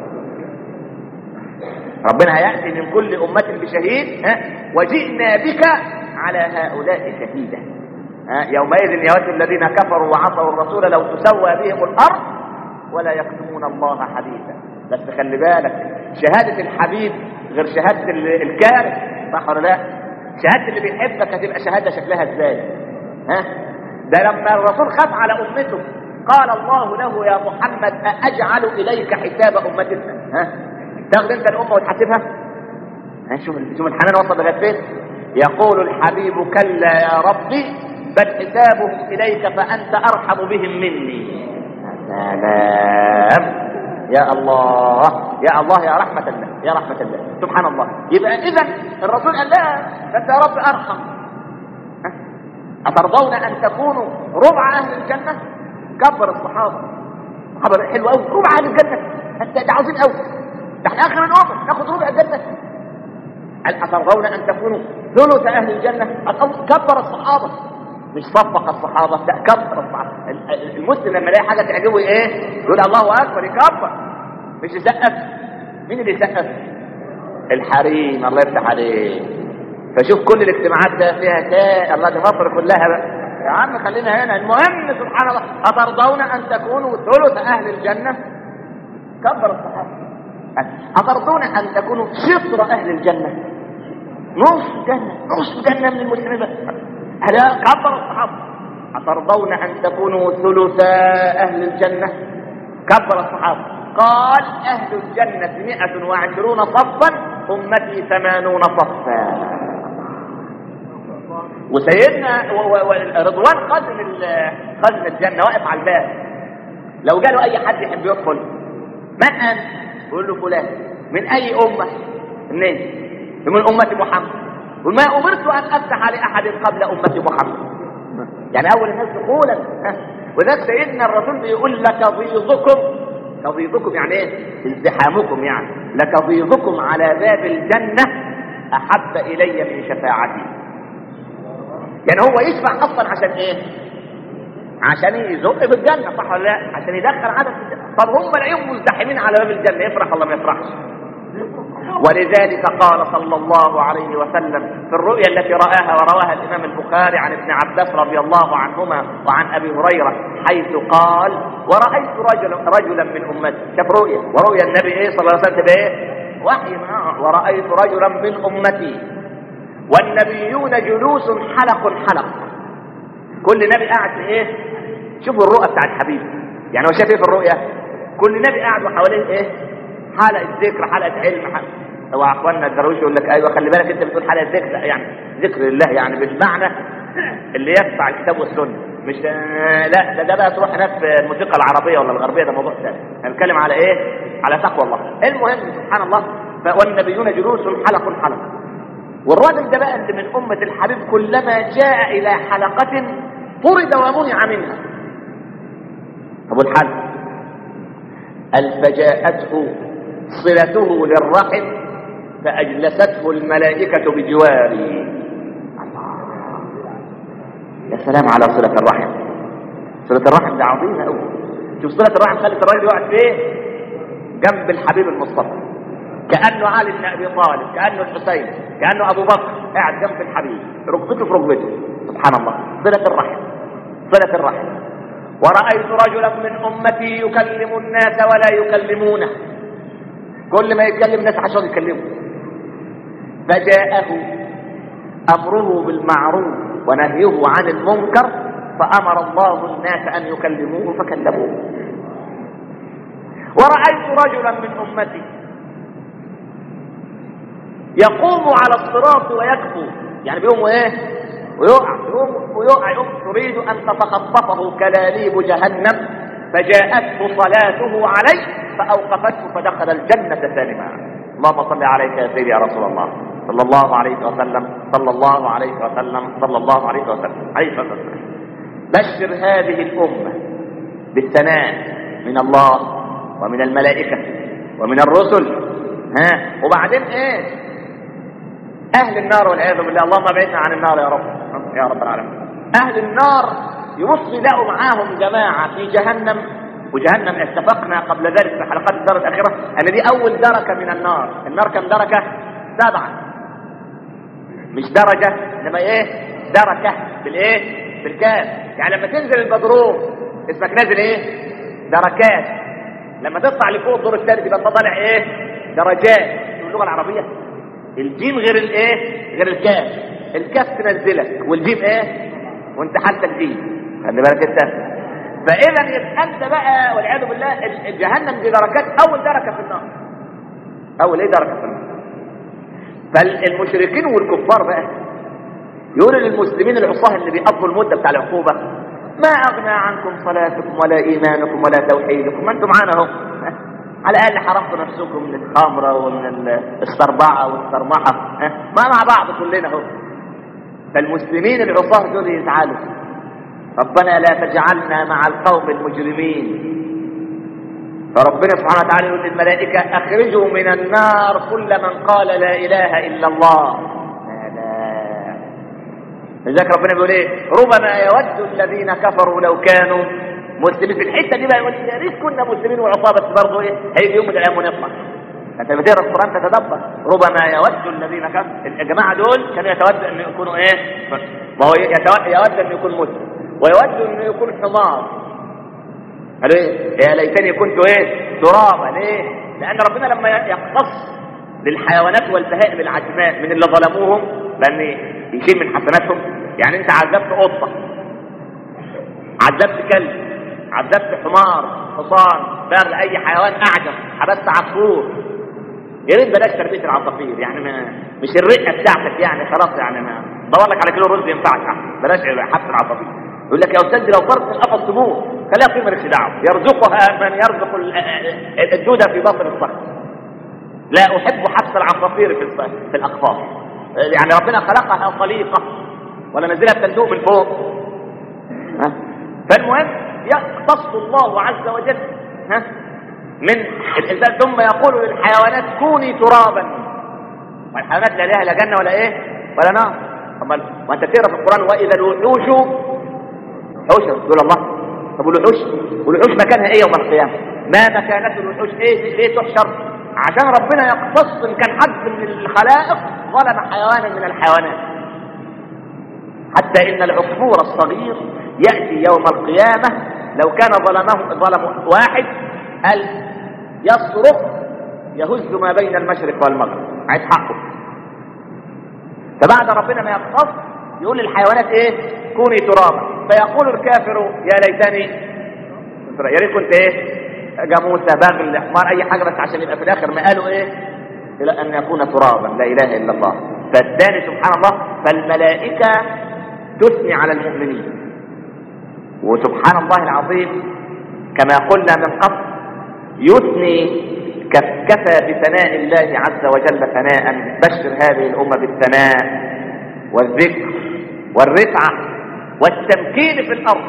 ربنا هيأتي من كل أمة بشهيد ها وجئنا بك على هؤلاء شهيدا ها يومئذ يود الذين كفروا وعصوا الرسول لو تسوى بهم الأرض ولا يكتمون الله حديثا بس خلي بالك شهادة الحبيب غير شهادة ال- الكاره صح ولا لا؟ شهادة اللي بيحبك هتبقى شهادة شكلها ازاي؟ ها؟ ده لما الرسول خاف على أمته قال الله له يا محمد أجعل إليك حساب أمتنا ها؟ تاخد أنت الأمة وتحاسبها؟ ها شوف شوف الحنان وصل لغاية فين؟ يقول الحبيب كلا يا ربي بل حسابهم إليك فأنت أرحم بهم مني سلام يا الله يا الله يا رحمة الله يا رحمة الله سبحان الله يبقى إذا الرسول قال لا أنت يا رب أرحم ها؟ أترضون أن تكونوا ربع أهل الجنة كبر الصحابة الصحابة حلو قوي ربع أهل الجنة أنت ده عظيم قوي ده احنا آخر الأمم ناخد ربع الجنة هل أترضون أن تكونوا ثلث أهل الجنة أترض- كبر الصحابة مش صفق الصحابة لا كبر الصحابة ال- ال- المسلم لما يلاقي حاجة تعجبه ايه يقول الله أكبر يكبر مش يسقف مين اللي يسقف الحريم الله يفتح عليه فشوف كل الاجتماعات ده فيها كاء الله دي مصر كلها بقى يا عم خلينا هنا المهم سبحان الله أترضون أن تكونوا ثلث أهل الجنة كبر الصحابة أترضون أن تكونوا شطر أهل الجنة نص جنة نص جنة من المسلمين بس هذا كبر الصحابة أترضون أن تكونوا ثلثا أهل الجنة كبر الصحابة قال أهل الجنة مئة وعشرون صفا أمتي ثمانون صفا وسيدنا و- و- و- رضوان خازن ال- خازن الجنة واقف على الباب لو جاله أي حد يحب يدخل من أنت؟ يقول له فلان من أي أمة؟ منين؟ من أمة محمد وما أمرت أن أفتح لأحد قبل أمة محمد يعني أول الناس دخولا ها. وذلك سيدنا الرسول بيقول لتضيظكم تضيظكم يعني إيه؟ ازدحامكم يعني لتضيظكم على باب الجنة أحب إلي من شفاعتي يعني هو يشفع أصلا عشان إيه؟ عشان يزق بالجنة صح ولا لا؟ عشان يدخل عدد في الجنة طب هم لاقيهم مزدحمين على باب الجنة يفرح ولا ما يفرحش؟ ولذلك قال صلى الله عليه وسلم في الرؤيا التي رآها ورواها الإمام البخاري عن ابن عباس رضي الله عنهما وعن أبي هريرة حيث قال ورأيت رجلا رجلا من أمتي شاف رؤيا ورؤيا النبي إيه صلى الله عليه وسلم إيه وحي معه ورأيت رجلا من أمتي والنبيون جلوس حلق حلق كل نبي قاعد في ايه شوفوا الرؤى بتاعت حبيبي يعني هو شايف ايه في الرؤيا كل نبي قاعد وحواليه ايه حلقه ذكر حلقه علم حلقة. اوعى اخواننا الدرويش يقول لك ايوه خلي بالك انت بتقول حاجه ذكر يعني ذكر الله يعني بالمعنى اللي يتبع الكتاب والسنه مش لا ده ده بقى تروح هناك في الموسيقى العربيه ولا الغربيه ده موضوع ثاني هنتكلم على ايه؟ على تقوى الله المهم سبحان الله ف- والنبيون جلوس حلق حلق والراجل ده بقى اللي من امه الحبيب كلما جاء الى حلقه طرد ومنع منها طب الحل قال فجاءته صلته للرحم فأجلسته الملائكة بجواري الله يا سلام على صلة الرحم صلة الرحم دي عظيمة أوي شوف صلة الرحم خلت الراجل يقعد فين جنب الحبيب المصطفى كأنه علي بن أبي طالب كأنه الحسين كأنه أبو بكر قاعد جنب الحبيب ركبته في ركبته سبحان الله صلة الرحم صلة الرحم ورأيت رجلا من أمتي يكلم الناس ولا يكلمونه كل ما يتكلم الناس عشان يكلمه فجاءه أمره بالمعروف ونهيه عن المنكر فأمر الله الناس أن يكلموه فكلموه ورأيت رجلا من أمتي يقوم على الصراط ويكفو يعني بيقوم ايه ويقع يقوم ويقع يقوم تريد ان تتخطفه كلاليب جهنم فجاءته صلاته عليه فاوقفته فدخل الجنه سالما اللهم صل عليك يا سيدي يا رسول الله صلى الله عليه وسلم صلى الله عليه وسلم صلى الله عليه وسلم عليه الصلاه والسلام بشر هذه الامه بالثناء من الله ومن الملائكه ومن الرسل ها وبعدين ايه اهل النار والعياذ بالله اللهم ابعدنا عن النار يا رب يا رب العالمين اهل النار يبص يلاقوا معاهم جماعه في جهنم وجهنم اتفقنا قبل ذلك في حلقات الدار الاخيره ان دي اول دركه من النار النار كم دركه سبعه مش درجه انما ايه دركه بالايه بالكاف يعني لما تنزل البدروم اسمك نازل ايه دركات لما تطلع لفوق الدور الثالث يبقى انت طالع ايه درجات في اللغه العربيه الجيم غير الايه غير الكاف الكاف تنزلك والجيم ايه وانت حتى الجيم خلي بالك انت فاذا يبقى انت بقى والعياذ بالله ال- الجهنم دي دركات اول دركه في النار اول ايه دركه في النار فالمشركين والكفار بقى يقولوا للمسلمين العصاه اللي بيقضوا المده بتاع العقوبه ما اغنى عنكم صلاتكم ولا ايمانكم ولا توحيدكم ما انتم معانا اهو على الاقل حرمتوا نفسكم من الخمره ومن ال- الصربعه والصرمحه ها؟ ما مع بعض كلنا اهو فالمسلمين العصاه دول يزعلوا ربنا لا تجعلنا مع القوم المجرمين فربنا سبحانه وتعالى يقول للملائكة أخرجوا من النار كل من قال لا إله إلا الله لا لا لذلك ربنا بيقول إيه ربما يود الذين كفروا لو كانوا مسلمين في الحتة دي بقى يقول يا ريت كنا مسلمين وعصابة بس برضه إيه هيجي يوم من الأيام ونطلع انت بتقرا القران تتدبر ربما يود الذين كفروا الجماعه دول كانوا يتود ان يكونوا ايه ما هو يتو- يود ان يكون مسلم ويود انه يكون حمار قالوا ايه يا ليتني كنت ايه ترابا ليه لان ربنا لما يقتص للحيوانات والبهائم العجماء من اللي ظلموهم لان يشيل من حسناتهم يعني انت عذبت قطه عذبت كلب عذبت حمار حصان بغل اي حيوان اعجم حبست عصفور يا ريت بلاش تربيه العصافير يعني ما مش الرقه بتاعتك يعني خلاص يعني ما دور لك على كيلو رز ينفعك أحسن. بلاش حبس العصافير يقول لك يا استاذ دي لو فرق من القفص تموت خليها في مالكش دعوه يرزقها من يرزق ال- الدوده في بطن الصخر لا احب حبس العصافير في الص- في الاقفاص يعني ربنا خلقها طليقه ولا نزلها بصندوق من فوق ها؟ فالمهم يقتص الله عز وجل ها من الانسان ثم يقول للحيوانات كوني ترابا والحيوانات لا لها لا جنه ولا ايه ولا نار امال وانت تقرا في القران واذا الوحوش حشر تقول الله طب والوحوش والوحوش مكانها ايه يوم القيامه ما مكانة الوحوش ايه ليه تحشر عشان ربنا يقتص ان كان حد من الخلائق ظلم حيوانا من الحيوانات حتى ان العصفور الصغير ياتي يوم القيامه لو كان ظلمه ظلم واحد قال يصرخ يهز ما بين المشرق والمغرب عايز حقه فبعد ربنا ما يقتص يقول للحيوانات ايه كوني ترابا فيقول الكافر يا ليتني يا ريت كنت ايه جاموسه بغل حمار اي حاجه بس عشان يبقى في الاخر ما قالوا ايه الى ان يكون ترابا لا اله الا الله فالثاني سبحان الله فالملائكه تثني على المؤمنين وسبحان الله العظيم كما قلنا من قبل يثني كفى بثناء الله عز وجل ثناء بشر هذه الامه بالثناء والذكر والرفعه والتمكين في الارض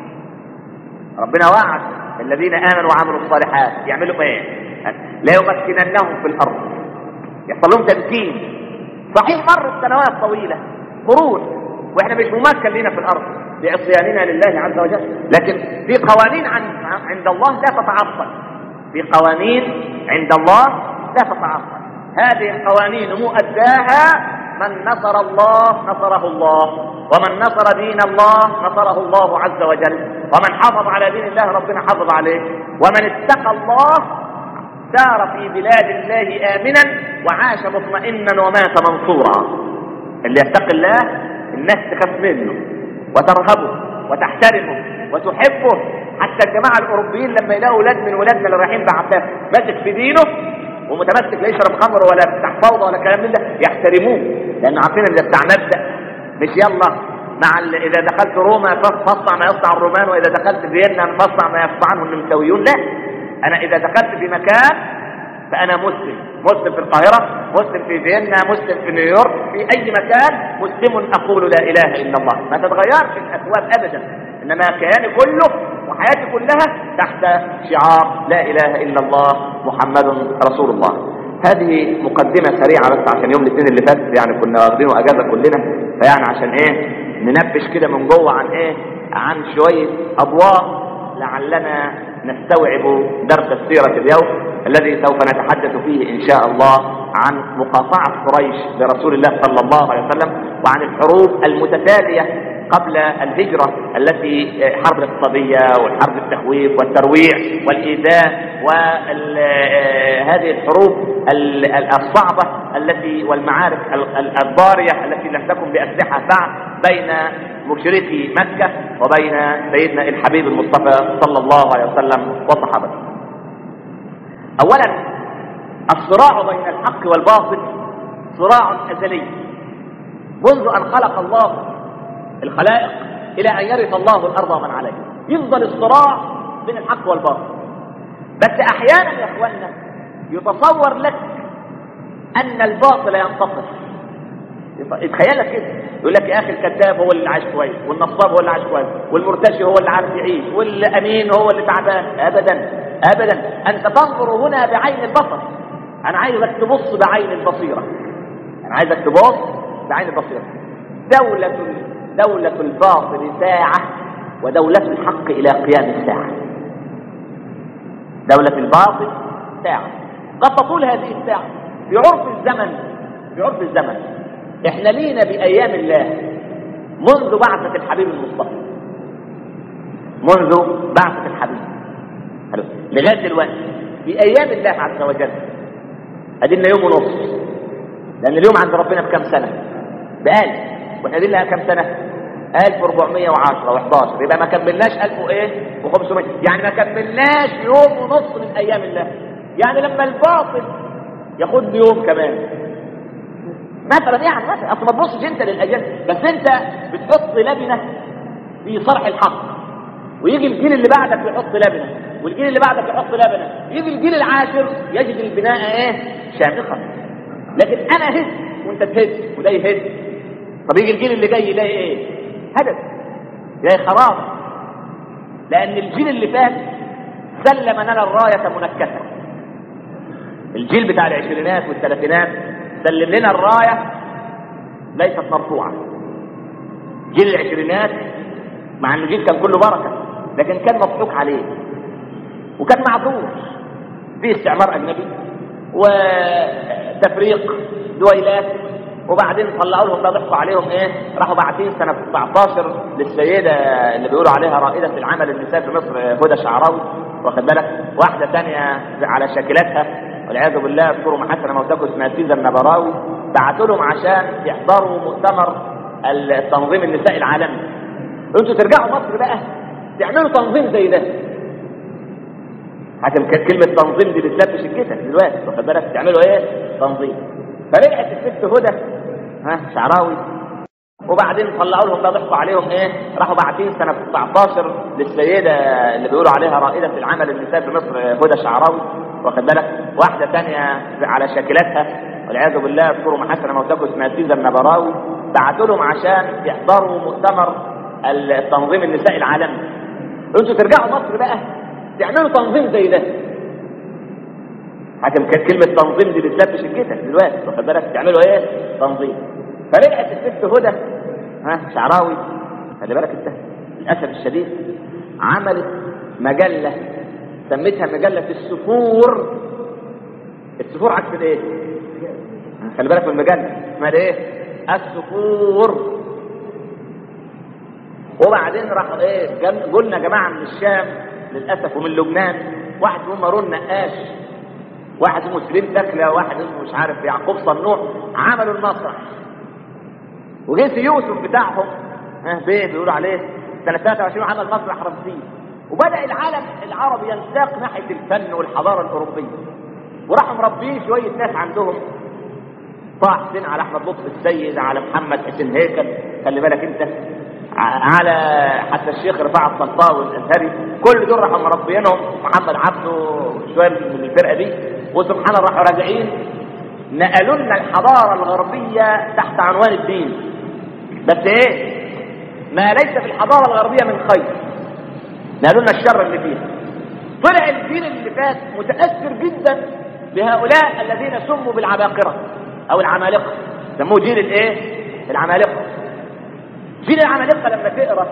ربنا وعد الذين امنوا وعملوا الصالحات يعملوا ايه لا يمكننهم في الارض يحصل لهم تمكين صحيح مرت سنوات طويله قرون واحنا مش ممكن لنا في الارض بعصياننا لله عز وجل لكن في قوانين عن عند الله لا تتعطل في قوانين عند الله لا تتعطل هذه القوانين مؤداها من نصر الله نصره الله ومن نصر دين الله نصره الله عز وجل ومن حافظ على دين الله ربنا حافظ عليه ومن اتقى الله سار في بلاد الله آمنا وعاش مطمئنا ومات منصورا اللي يتقي الله الناس تخاف منه وترهبه وتحترمه وتحبه حتى الجماعة الأوروبيين لما يلاقوا ولاد من ولادنا اللي رايحين بعثات ماسك في دينه ومتمسك لا يشرب خمر ولا بتاع فوضى ولا كلام من ده يحترموه لأنه عارفين ان ده بتاع مبدأ مش يلا مع ال... إذا دخلت روما فاصنع ما يصنع الرومان وإذا دخلت فيينا فاصنع ما يصنعه النمساويون لا أنا إذا دخلت في مكان فأنا مسلم مسلم في القاهرة مسلم في فيينا مسلم في نيويورك في أي مكان مسلم أقول لا إله إلا الله ما تتغيرش الأثواب أبدا إنما كياني كله وحياتي كلها تحت شعار لا إله إلا الله محمد رسول الله هذه مقدمة سريعة بس عشان يوم الاثنين اللي فات يعني كنا واخدينه أجازة كلنا فيعني عشان إيه ننبش كده من جوه عن إيه عن شوية أضواء لعلنا نستوعب درس السيرة اليوم الذي سوف نتحدث فيه إن شاء الله عن مقاطعة قريش لرسول الله صلى الله عليه وسلم وعن الحروب المتتالية قبل الهجرة التي حرب الاقتصادية والحرب التخويف والترويع والإيذاء وهذه الحروب الصعبة التي والمعارك الضارية التي لم تكن بأسلحة بعد بين مشركي مكة وبين سيدنا الحبيب المصطفى صلى الله عليه وسلم وصحابته أولا الصراع بين الحق والباطل صراع أزلي منذ أن خلق الله الخلائق إلى أن يرث الله الأرض ومن عليها يفضل الصراع بين الحق والباطل بس أحيانا يا إخوانا يتصور لك أن الباطل ينتصر اتخيلك كده يقول لك يا اخي الكذاب هو اللي عايش كويس والنصاب هو اللي عايش كويس والمرتشي هو اللي عارف يعيش والامين هو اللي تعبان ابدا ابدا انت تنظر هنا بعين البصر انا عايزك تبص بعين البصيره انا عايزك تبص بعين البصيره دولة دولة الباطل ساعة ودولة الحق إلى قيام الساعة دولة الباطل ساعة قد تطول هذه الساعة في عرف الزمن في عرف الزمن احنا لينا بأيام الله منذ بعثة الحبيب المصطفى منذ بعثة الحبيب حلو. لغاية دلوقتي بأيام الله عز وجل أدينا يوم ونص لأن اليوم عند ربنا بكم سنة بألف واحنا دينا كم سنة 1410 و11 يبقى ما كملناش 1000 وايه و500 يعني ما كملناش يوم ونص من ايام الله يعني لما الباطل ياخد يوم كمان مثلا يعني مثلا اصل ما تبصش انت للاجيال بس انت بتحط لبنه في صرح الحق ويجي الجيل اللي بعدك يحط لبنه والجيل اللي بعدك يحط لبنه يجي الجيل العاشر يجد البناء ايه شامخا لكن انا هز وانت تهز وده يهز طب يجي الجيل اللي جاي يلاقي ايه هدف جاي خراب لان الجيل اللي فات سلم لنا الرايه منكسه الجيل بتاع العشرينات والثلاثينات سلم لنا الرايه ليست مرفوعه جيل العشرينات مع انه جيل كان كله بركه لكن كان مضحوك عليه وكان معذور في استعمار اجنبي وتفريق دويلات وبعدين طلعوا لهم بقى ضحكوا عليهم ايه راحوا باعتين سنه 19 للسيده اللي بيقولوا عليها رائده العمل النساء في مصر هدى شعراوي واخد بالك واحده ثانيه على شاكلتها والعياذ بالله اذكروا محسن موتاكم اسمها سيزا النبراوي بعتوا لهم عشان يحضروا مؤتمر التنظيم النسائي العالمي انتوا ترجعوا مصر بقى تعملوا تنظيم زي ده حتى كلمة تنظيم دي بالذات مش الكتاب دلوقتي واخد بالك تعملوا ايه؟ تنظيم فرجعت الست هدى ها شعراوي وبعدين طلعوا لهم بقى ضحكوا عليهم ايه؟ راحوا باعتين سنة 19 للسيدة اللي بيقولوا عليها رائدة العمل النساء في مصر هدى شعراوي واخد بالك؟ واحدة ثانية على شاكلتها والعياذ بالله اذكروا محسن موتاكم اسمها سيزا النبراوي بعتوا لهم عشان يحضروا مؤتمر التنظيم النسائي العالمي انتوا ترجعوا مصر بقى تعملوا تنظيم زي ده حتى كانت كلمة تنظيم دي بالذات مش الكتاب دلوقتي واخد بالك تعملوا ايه؟ تنظيم فرجعت الست هدى ها شعراوي خلي بالك انت للاسف الشديد عملت مجلة سميتها مجلة السفور السفور عكس الايه؟ خلي بالك من المجلة اسمها ايه؟ السفور وبعدين راح ايه قلنا جماعة من الشام للأسف ومن لبنان واحد اسمه مارون نقاش واحد اسمه سليم تكلة واحد اسمه مش عارف يعقوب صنوع عملوا المسرح وجه يوسف بتاعهم ها بيه بيقولوا عليه سنة 23 عمل مسرح رمسيس وبدأ العالم العربي ينساق ناحية الفن والحضارة الأوروبية وراحوا مربيين شوية ناس عندهم طه حسين على احمد لطفي السيد على محمد حسين هيكل خلي بالك انت على حتى الشيخ رفاعة الطنطاوي الازهري كل دول راحوا مربينهم محمد عبده شويه من الفرقه دي وسبحان الله راحوا راجعين نقلوا لنا الحضاره الغربيه تحت عنوان الدين بس ايه ما ليس في الحضاره الغربيه من خير نقلوا لنا الشر اللي فيها طلع الجيل اللي فات متاثر جدا بهؤلاء الذين سموا بالعباقره او العمالقه سموه جيل الايه العمالقه جيل العمالقه لما تقرا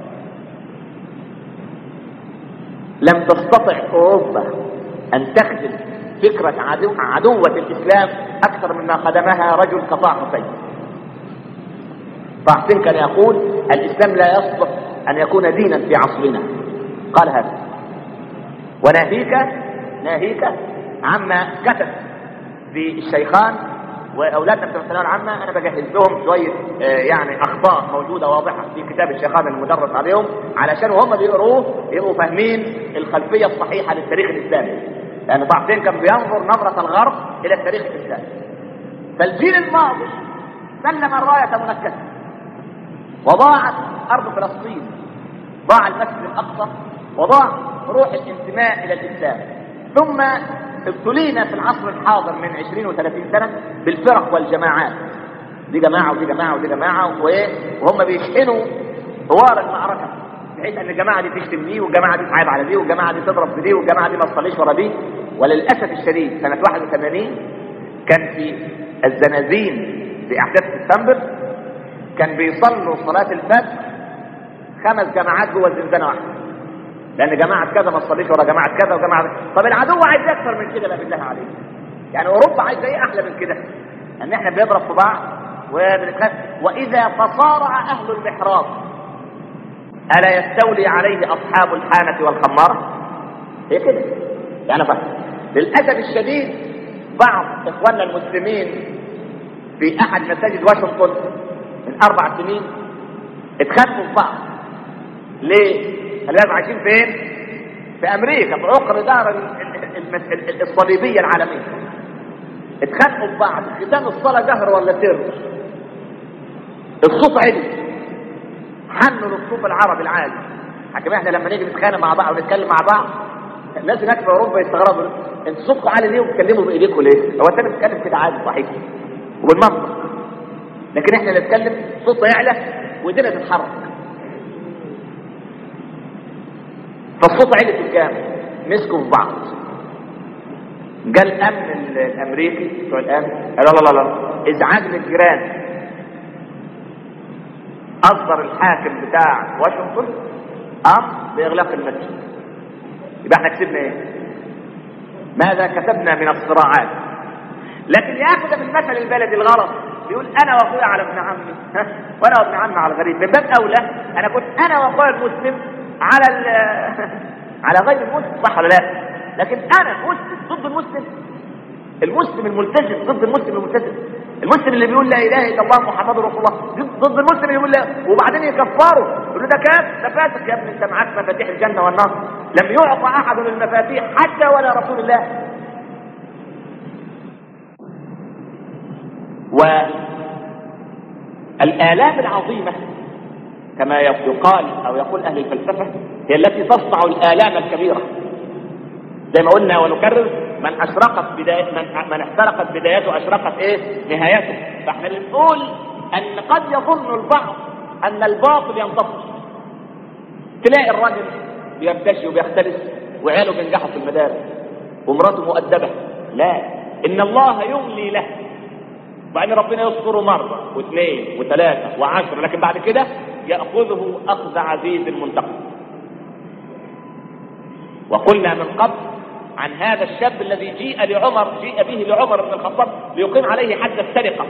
لم تستطع اوروبا ان تخدم فكره عدو عدوه الاسلام اكثر مما خدمها رجل كطه حسين طه حسين كان يقول الاسلام لا يصلح ان يكون دينا في عصرنا قال هذا وناهيك ناهيك عما كتب في الشيخان واولادنا في الثانويه العامه انا بجهز لهم شويه آه يعني اخطاء موجوده واضحه في كتاب الشيخان المدرس عليهم علشان وهم بيقروه يبقوا فاهمين الخلفيه الصحيحه للتاريخ الاسلامي لان طه حسين كان بينظر نظره الغرب الى التاريخ الاسلامي فالجيل الماضي سلم الرايه منكسه وضاعت ارض فلسطين ضاع المسجد الاقصى وضاع روح الانتماء الى الاسلام ثم ابتلينا في العصر الحاضر من 20 و30 سنه بالفرق والجماعات دي جماعه ودي جماعه ودي جماعه وايه وهم بيشحنوا حوار المعركه بحيث ان الجماعه دي تشتم دي والجماعه دي تعيب على دي والجماعه دي تضرب في دي والجماعه دي ما تصليش ورا دي وللاسف الشديد سنه 81 كان في الزنازين في احداث سبتمبر كان بيصلوا صلاه الفجر خمس جماعات جوه الزنزانه واحده لان جماعه كذا ما تصليش ورا جماعه كذا وجماعه طب العدو عايز اكثر من كده لا بالله عليك يعني اوروبا عايزه ايه احلى من كده ان احنا بنضرب في بعض وبنتخانق واذا تصارع اهل المحراب الا يستولي عليه اصحاب الحانه والخماره هي كده يعني فهم للاسف الشديد بعض اخواننا المسلمين في احد مساجد واشنطن من اربع سنين اتخانقوا في بعض ليه؟ خلينا عايشين فين؟ في امريكا في عقر دار الصليبيه العالميه اتخانقوا في بعض ختام الصلاه جهر ولا سر الصوت عالي حنوا للصوت العربي العالي حكم احنا لما نيجي نتخانق مع بعض ونتكلم مع بعض الناس هناك في اوروبا يستغربوا انتوا صوتكم عالي ليه وبتتكلموا بايديكم ليه؟ هو انت بتتكلم كده عادي صحيح وبالمنطق لكن احنا نتكلم صوتنا يعلى وايدينا تتحرك فالصوت عالي في الجامع مسكوا في بعض جاء الامن الامريكي بتوع الامن قال لا لا لا ازعاج للجيران اصدر الحاكم بتاع واشنطن امر باغلاق المسجد يبقى احنا كسبنا ايه ماذا كسبنا من الصراعات لكن ياخذ بالمثل البلدي الغلط يقول انا واخويا على ابن عمي ها وانا وابن عمي على الغريب من باب اولى انا كنت انا واخويا المسلم على على غير المسلم صح ولا لا لكن انا مسلم ضد المسلم المسلم الملتزم ضد المسلم الملتزم المسلم اللي بيقول لا اله الا الله محمد رسول الله ضد المسلم اللي يقول لا وبعدين يكفره يقول له ده كاف ده فاسق يا ابني انت معاك مفاتيح الجنه والنار لم يعطى احد المفاتيح حتى ولا رسول الله والآلام العظيمة كما يقال أو يقول أهل الفلسفة هي التي تصنع الآلام الكبيرة زي ما قلنا ونكرر من أشرقت بداية من, من احترقت بدايته أشرقت إيه نهايته فإحنا بنقول أن قد يظن البعض أن الباطل ينتصر تلاقي الراجل بيرتشي وبيختلس وعياله بينجحوا في المدارس ومراته مؤدبة لا إن الله يملي له وبعدين ربنا يذكره مرة واثنين وثلاثة وعشرة لكن بعد كده يأخذه أخذ عزيز منتقم وقلنا من قبل عن هذا الشاب الذي جيء لعمر جيء به لعمر بن الخطاب ليقيم عليه حد السرقة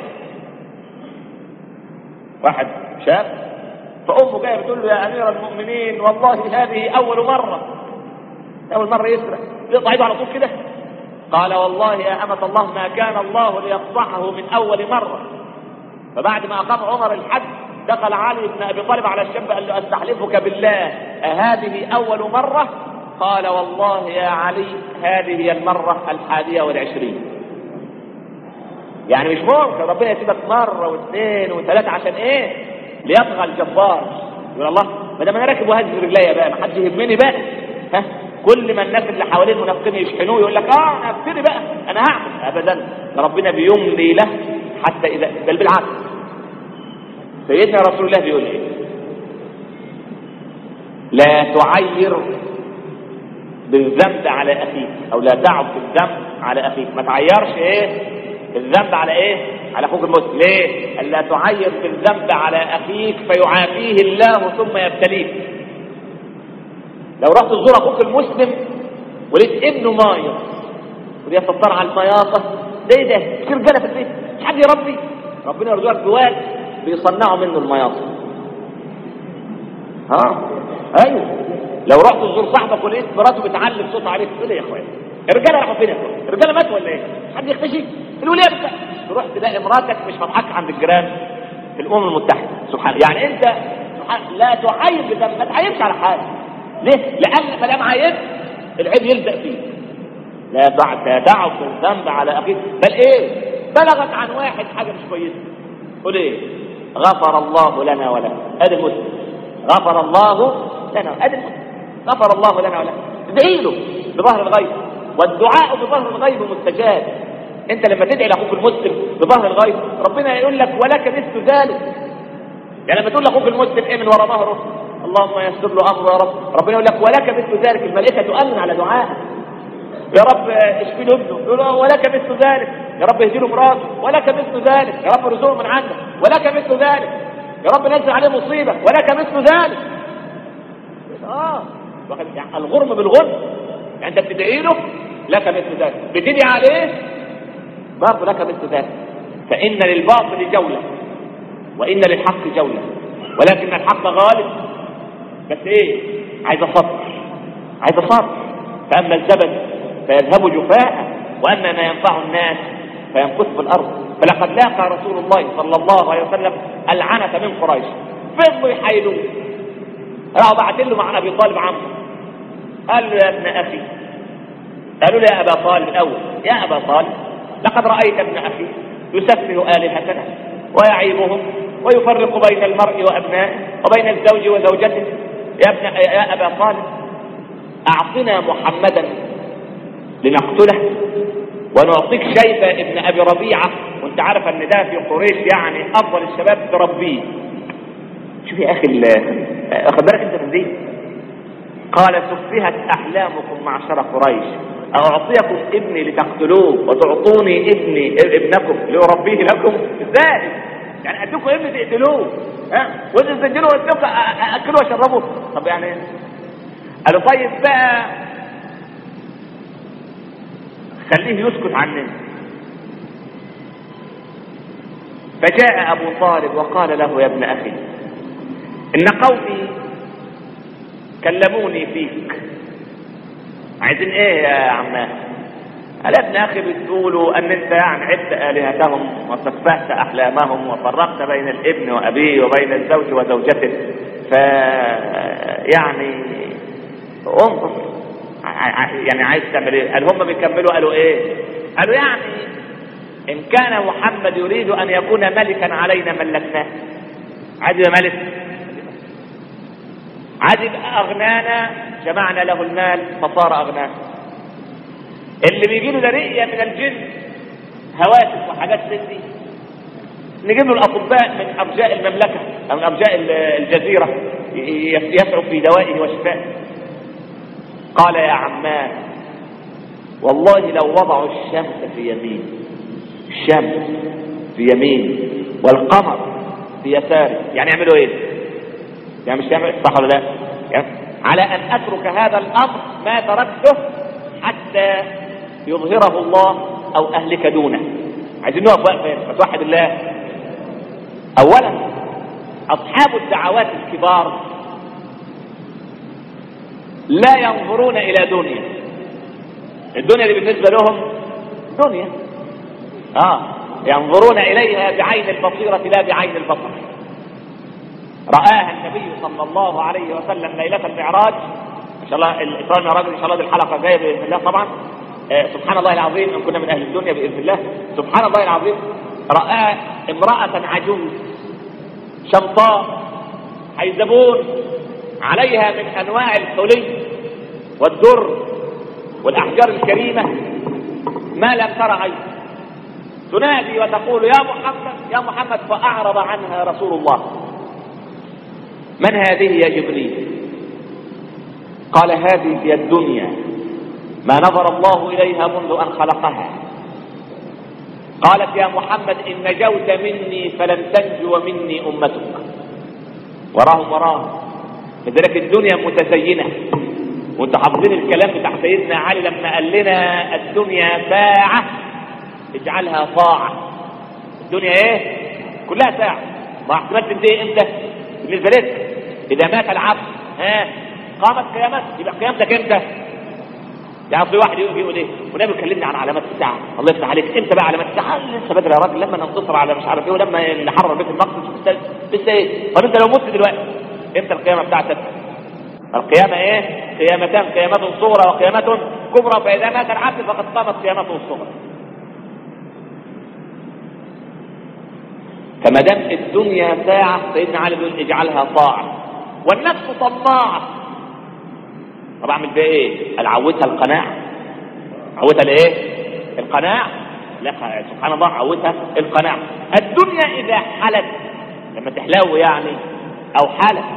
واحد شاب فأمه جاية بتقول له يا أمير المؤمنين والله هذه أول مرة أول مرة يسرق يقطع يده على طول كده قال والله يا أمة الله ما كان الله ليقطعه من أول مرة فبعد ما أقام عمر الحد دخل علي بن أبي طالب على الشاب قال له أستحلفك بالله أهذه أول مرة قال والله يا علي هذه هي المرة الحادية والعشرين يعني مش ممكن ربنا يسيبك مرة واثنين وثلاثة عشان ايه ليطغى الجبار يقول الله ما دام انا راكب وهز رجليا بقى ما حدش يهمني بقى ها كل ما الناس اللي حواليه المنافقين يشحنوه يقول لك اه انا ابتدي بقى انا هعمل ابدا ده ربنا بيملي له حتى اذا بل بالعكس سيدنا رسول الله بيقول ايه لا تعير بالذنب على اخيك او لا تعب بالذنب على اخيك ما تعيرش ايه الذنب على ايه على اخوك المسلم ليه الا تعير بالذنب على اخيك فيعافيه الله ثم يبتليك لو رحت تزور اخوك المسلم ولقيت ابنه مايص ودي ستار على المياصه ده ايه ده في رجاله في البيت مش حد يربي ربنا يرزقك بواد بيصنعوا منه المياصه ها ايوه لو رحت تزور صاحبك ولقيت مراته بتعلم صوت عليك تقول ايه يا اخويا الرجاله راحوا فين يا اخويا الرجاله ماتوا ولا ايه حد يختشي الوليه بتاع تروح تلاقي مراتك مش مضحك عند الجيران في الامم المتحده سبحان يعني انت سبحان لا تعايب بذنب ما تعايبش على حاجه ليه لان ما دام عايبت العيب يلزق فيك لا لا تعب بالذنب على اخيك بل ايه بلغت عن واحد حاجه مش كويسه قول ايه غفر الله لنا ولك ادي المسلم غفر الله لنا ادي المسلم غفر الله لنا ولك ادعي له بظهر الغيب والدعاء بظهر الغيب مستجاب انت لما تدعي لاخوك المسلم بظهر الغيب ربنا يقول لك ولك مثل ذلك يعني لما تقول لاخوك المسلم ايه من ورا ظهره اللهم يسر له امره يا رب ربنا يقول لك ولك مثل ذلك الملائكه تؤمن على دعائك يا رب اشفي له ابنه يقول له ولك مثل ذلك يا رب اهدي له مراته ولك مثل ذلك يا رب ارزقه من عندك ولك مثل ذلك يا رب نزل عليه مصيبه ولك مثل ذلك اه يعني الغرم بالغرم يعني انت بتدعي له لك مثل ذلك بتدعي عليه برضه لك مثل ذلك فان للباطل جوله وان للحق جوله ولكن الحق غالب بس ايه عايز صبر عايز صبر فاما الزبد فيذهب جفاء واما ما ينفع الناس فيمكث في الارض فلقد لاقى رسول الله صلى الله عليه وسلم العنة من قريش فضلوا يحايلوه راحوا بعتين له مع ابي طالب عمه قال له يا ابن اخي قالوا له يا ابا طالب الاول يا ابا طالب لقد رايت ابن اخي يسفه الهتنا ويعيبهم ويفرق بين المرء وابنائه وبين الزوج وزوجته يا ابن يا ابا طالب اعطنا محمدا لنقتله ونعطيك شيبه ابن ابي ربيعه وانت عارف ان ده في قريش يعني افضل الشباب تربيه شوف يا اخي واخد بالك انت من دي قال سفهت احلامكم معشر قريش اعطيكم ابني لتقتلوه وتعطوني ابني ابنكم لاربيه لكم ازاي يعني اديكم ابني تقتلوه ها وانتوا تسجلوا واديكم اكلوا واشربوا طب يعني قالوا طيب بقى خليه يسكت عننا فجاء ابو طالب وقال له يا ابن اخي ان قومي كلموني فيك عايزين ايه يا عماه قال يا ابن اخي بتقولوا ان انت يعني عدت الهتهم وسفهت احلامهم وفرقت بين الابن وابيه وبين الزوج وزوجته ف يعني انظر ع- ع- يعني عايز تعمل ايه؟ قال هم بيكملوا قالوا ايه؟ قالوا يعني ان كان محمد يريد ان يكون ملكا علينا ملكناه عايز يبقى ملك عايز يبقى اغنانا جمعنا له المال فصار اغنانا اللي بيجي له ده رئيه من الجن هواتف وحاجات من دي نجيب له الاطباء من ارجاء المملكه او من ارجاء ال- الجزيره ي- ي- يسعوا في دوائه وشفائه قال يا عمان والله لو وضعوا الشمس في يمين الشمس في يمين والقمر في يساره يعني يعملوا ايه يعني مش تعمل صح ولا لا يعني على ان اترك هذا الامر ما تركته حتى يظهره الله او اهلك دونه عايزين نقف وقفه فتوحد الله اولا اصحاب الدعوات الكبار لا ينظرون الى دنيا الدنيا اللي بالنسبه لهم دنيا اه ينظرون اليها بعين البصيره لا بعين البصر رآها النبي صلى الله عليه وسلم ليلة المعراج إن شاء الله الإسراء والمعراج إن شاء الله دي الحلقة الجاية بإذن الله طبعا آه، سبحان الله العظيم إن كنا من أهل الدنيا بإذن الله سبحان الله العظيم رأى امرأة عجوز شمطاء حيزبون عليها من أنواع الحلي والدر والأحجار الكريمة ما لم تر عين تنادي وتقول يا محمد يا محمد فأعرض عنها رسول الله من هذه يا جبريل قال هذه هي الدنيا ما نظر الله إليها منذ أن خلقها قالت يا محمد إن نجوت مني فلن تنجو مني أمتك وراهم وراهم لذلك الدنيا متزينة وانتوا حافظين الكلام بتاع سيدنا علي لما قال لنا الدنيا ساعة اجعلها طاعة الدنيا ايه كلها ساعة ما احتمال تنتهي امتى بالنسبة لك اذا مات العبد ها قامت قيامتك يبقى قيامتك امتى يعني في واحد يقول يقول ايه والنبي كلمني عن علامات الساعه الله يفتح عليك امتى بقى علامات الساعه قال لسه بدري يا راجل لما ننتصر على مش عارف ايه ولما نحرر بيت المقدس لسه لسه ايه طب انت لو مت دلوقتي امتى القيامه بتاعتك القيامه ايه قيامتان قيامه صغرى وقيامه كبرى فاذا مات العبد فقد قامت قيامته الصغرى فما دام الدنيا ساعه سيدنا علي بيقول اجعلها طاعه والنفس طماعه طب اعمل بيها ايه؟ قال عودها القناعه عودها الايه؟ القناعه لا سبحان الله عودها القناعه الدنيا اذا حلت لما تحلو يعني او حلت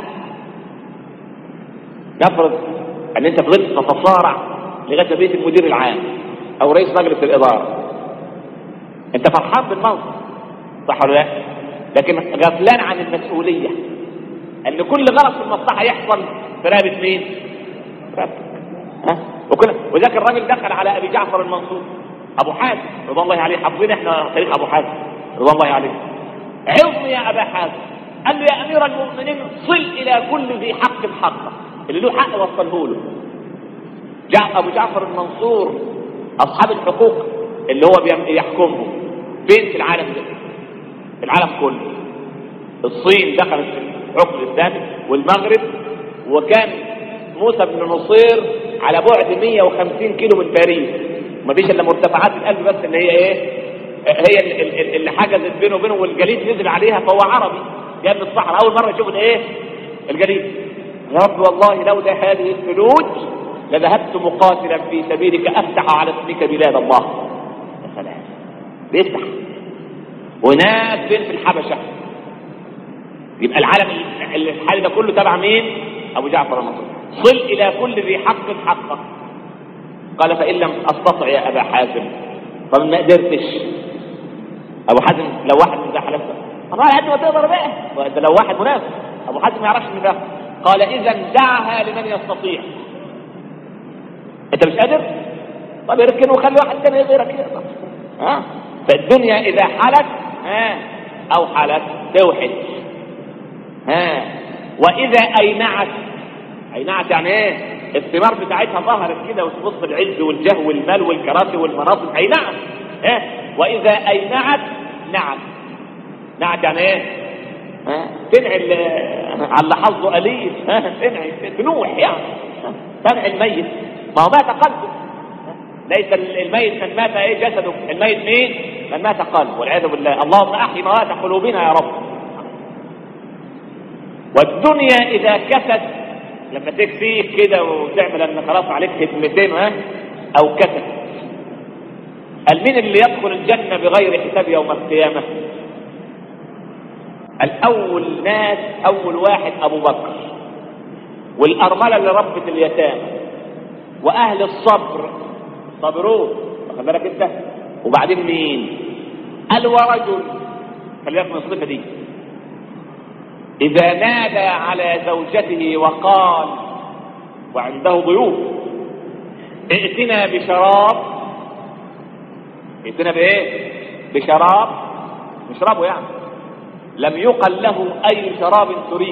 نفرض ان انت فضلت تتصارع لغايه بيت المدير العام او رئيس مجلس الاداره انت فرحان بالموقف صح ولا لا؟ لكن غفلان عن المسؤوليه ان كل غلط في المصلحه يحصل في رقبه مين؟ ربك ها وكل وذاك الراجل دخل على ابي جعفر المنصور ابو حازم رضوان الله عليه حافظين احنا تاريخ ابو حازم رضوان الله عليه عظني يا ابا حازم قال له يا امير المؤمنين صل الى كل ذي حق حقه اللي له حق وصله له جاء ابو جعفر المنصور اصحاب الحقوق اللي هو بيم- يحكمهم فين في العالم ده في العالم كله الصين دخلت في الحكم الاسلامي والمغرب وكان موسى بن نصير على بعد 150 كيلو من باريس ما فيش الا مرتفعات القلب بس اللي هي ايه هي ال- ال- ال- اللي حجزت بينه وبينه والجليد نزل عليها فهو عربي جاي من الصحراء اول مره يشوف الايه الجليد يا رب والله لولا هذه الثلوج لذهبت مقاتلا في سبيلك افتح على اسمك بلاد الله يا سلام بيفتح وهناك فين في الحبشه يبقى العالم ال- الحالي ده كله تبع مين؟ ابو جعفر المنصور صل الى كل ذي حق حقه قال فان لم استطع يا ابا حازم طب ما قدرتش ابو حازم لو واحد من ده حلف طب على قد ما تقدر بقى ده لو واحد منافق ابو حازم ما يعرفش ان ده قال اذا دعها لمن يستطيع انت مش قادر طب اركن وخلي واحد تاني غيرك يقدر ها فالدنيا اذا حلت ها او حلت توحد ها واذا اينعت اينعت يعني ايه الثمار بتاعتها ظهرت كده وتبص العز والجه والمال والكراسي والمناصب اي نعم اه واذا اينعت نعت نعت يعني ايه ها؟ تنعي ال- على حظه قليل ها؟ تنعي تنوح يعني ها؟ تنعي الميت ما هو مات قلبه ها؟ ليس الميت من مات ايه جسده الميت مين من مات قلبه والعياذ بالله اللهم احي موات قلوبنا يا رب والدنيا اذا كست لما تكفيك كده وتعمل ان خلاص عليك هدمتين ها او كست قال مين اللي يدخل الجنه بغير حساب يوم القيامه الاول ناس اول واحد ابو بكر والارمله اللي ربت اليتامى واهل الصبر صبرون واخد بالك انت وبعدين مين قال ورجل خلي بالك من الصفه دي اذا نادى على زوجته وقال وعنده ضيوف ائتنا بشراب ائتنا بايه بشراب نشربه يعني لم يقل له اي شراب تريد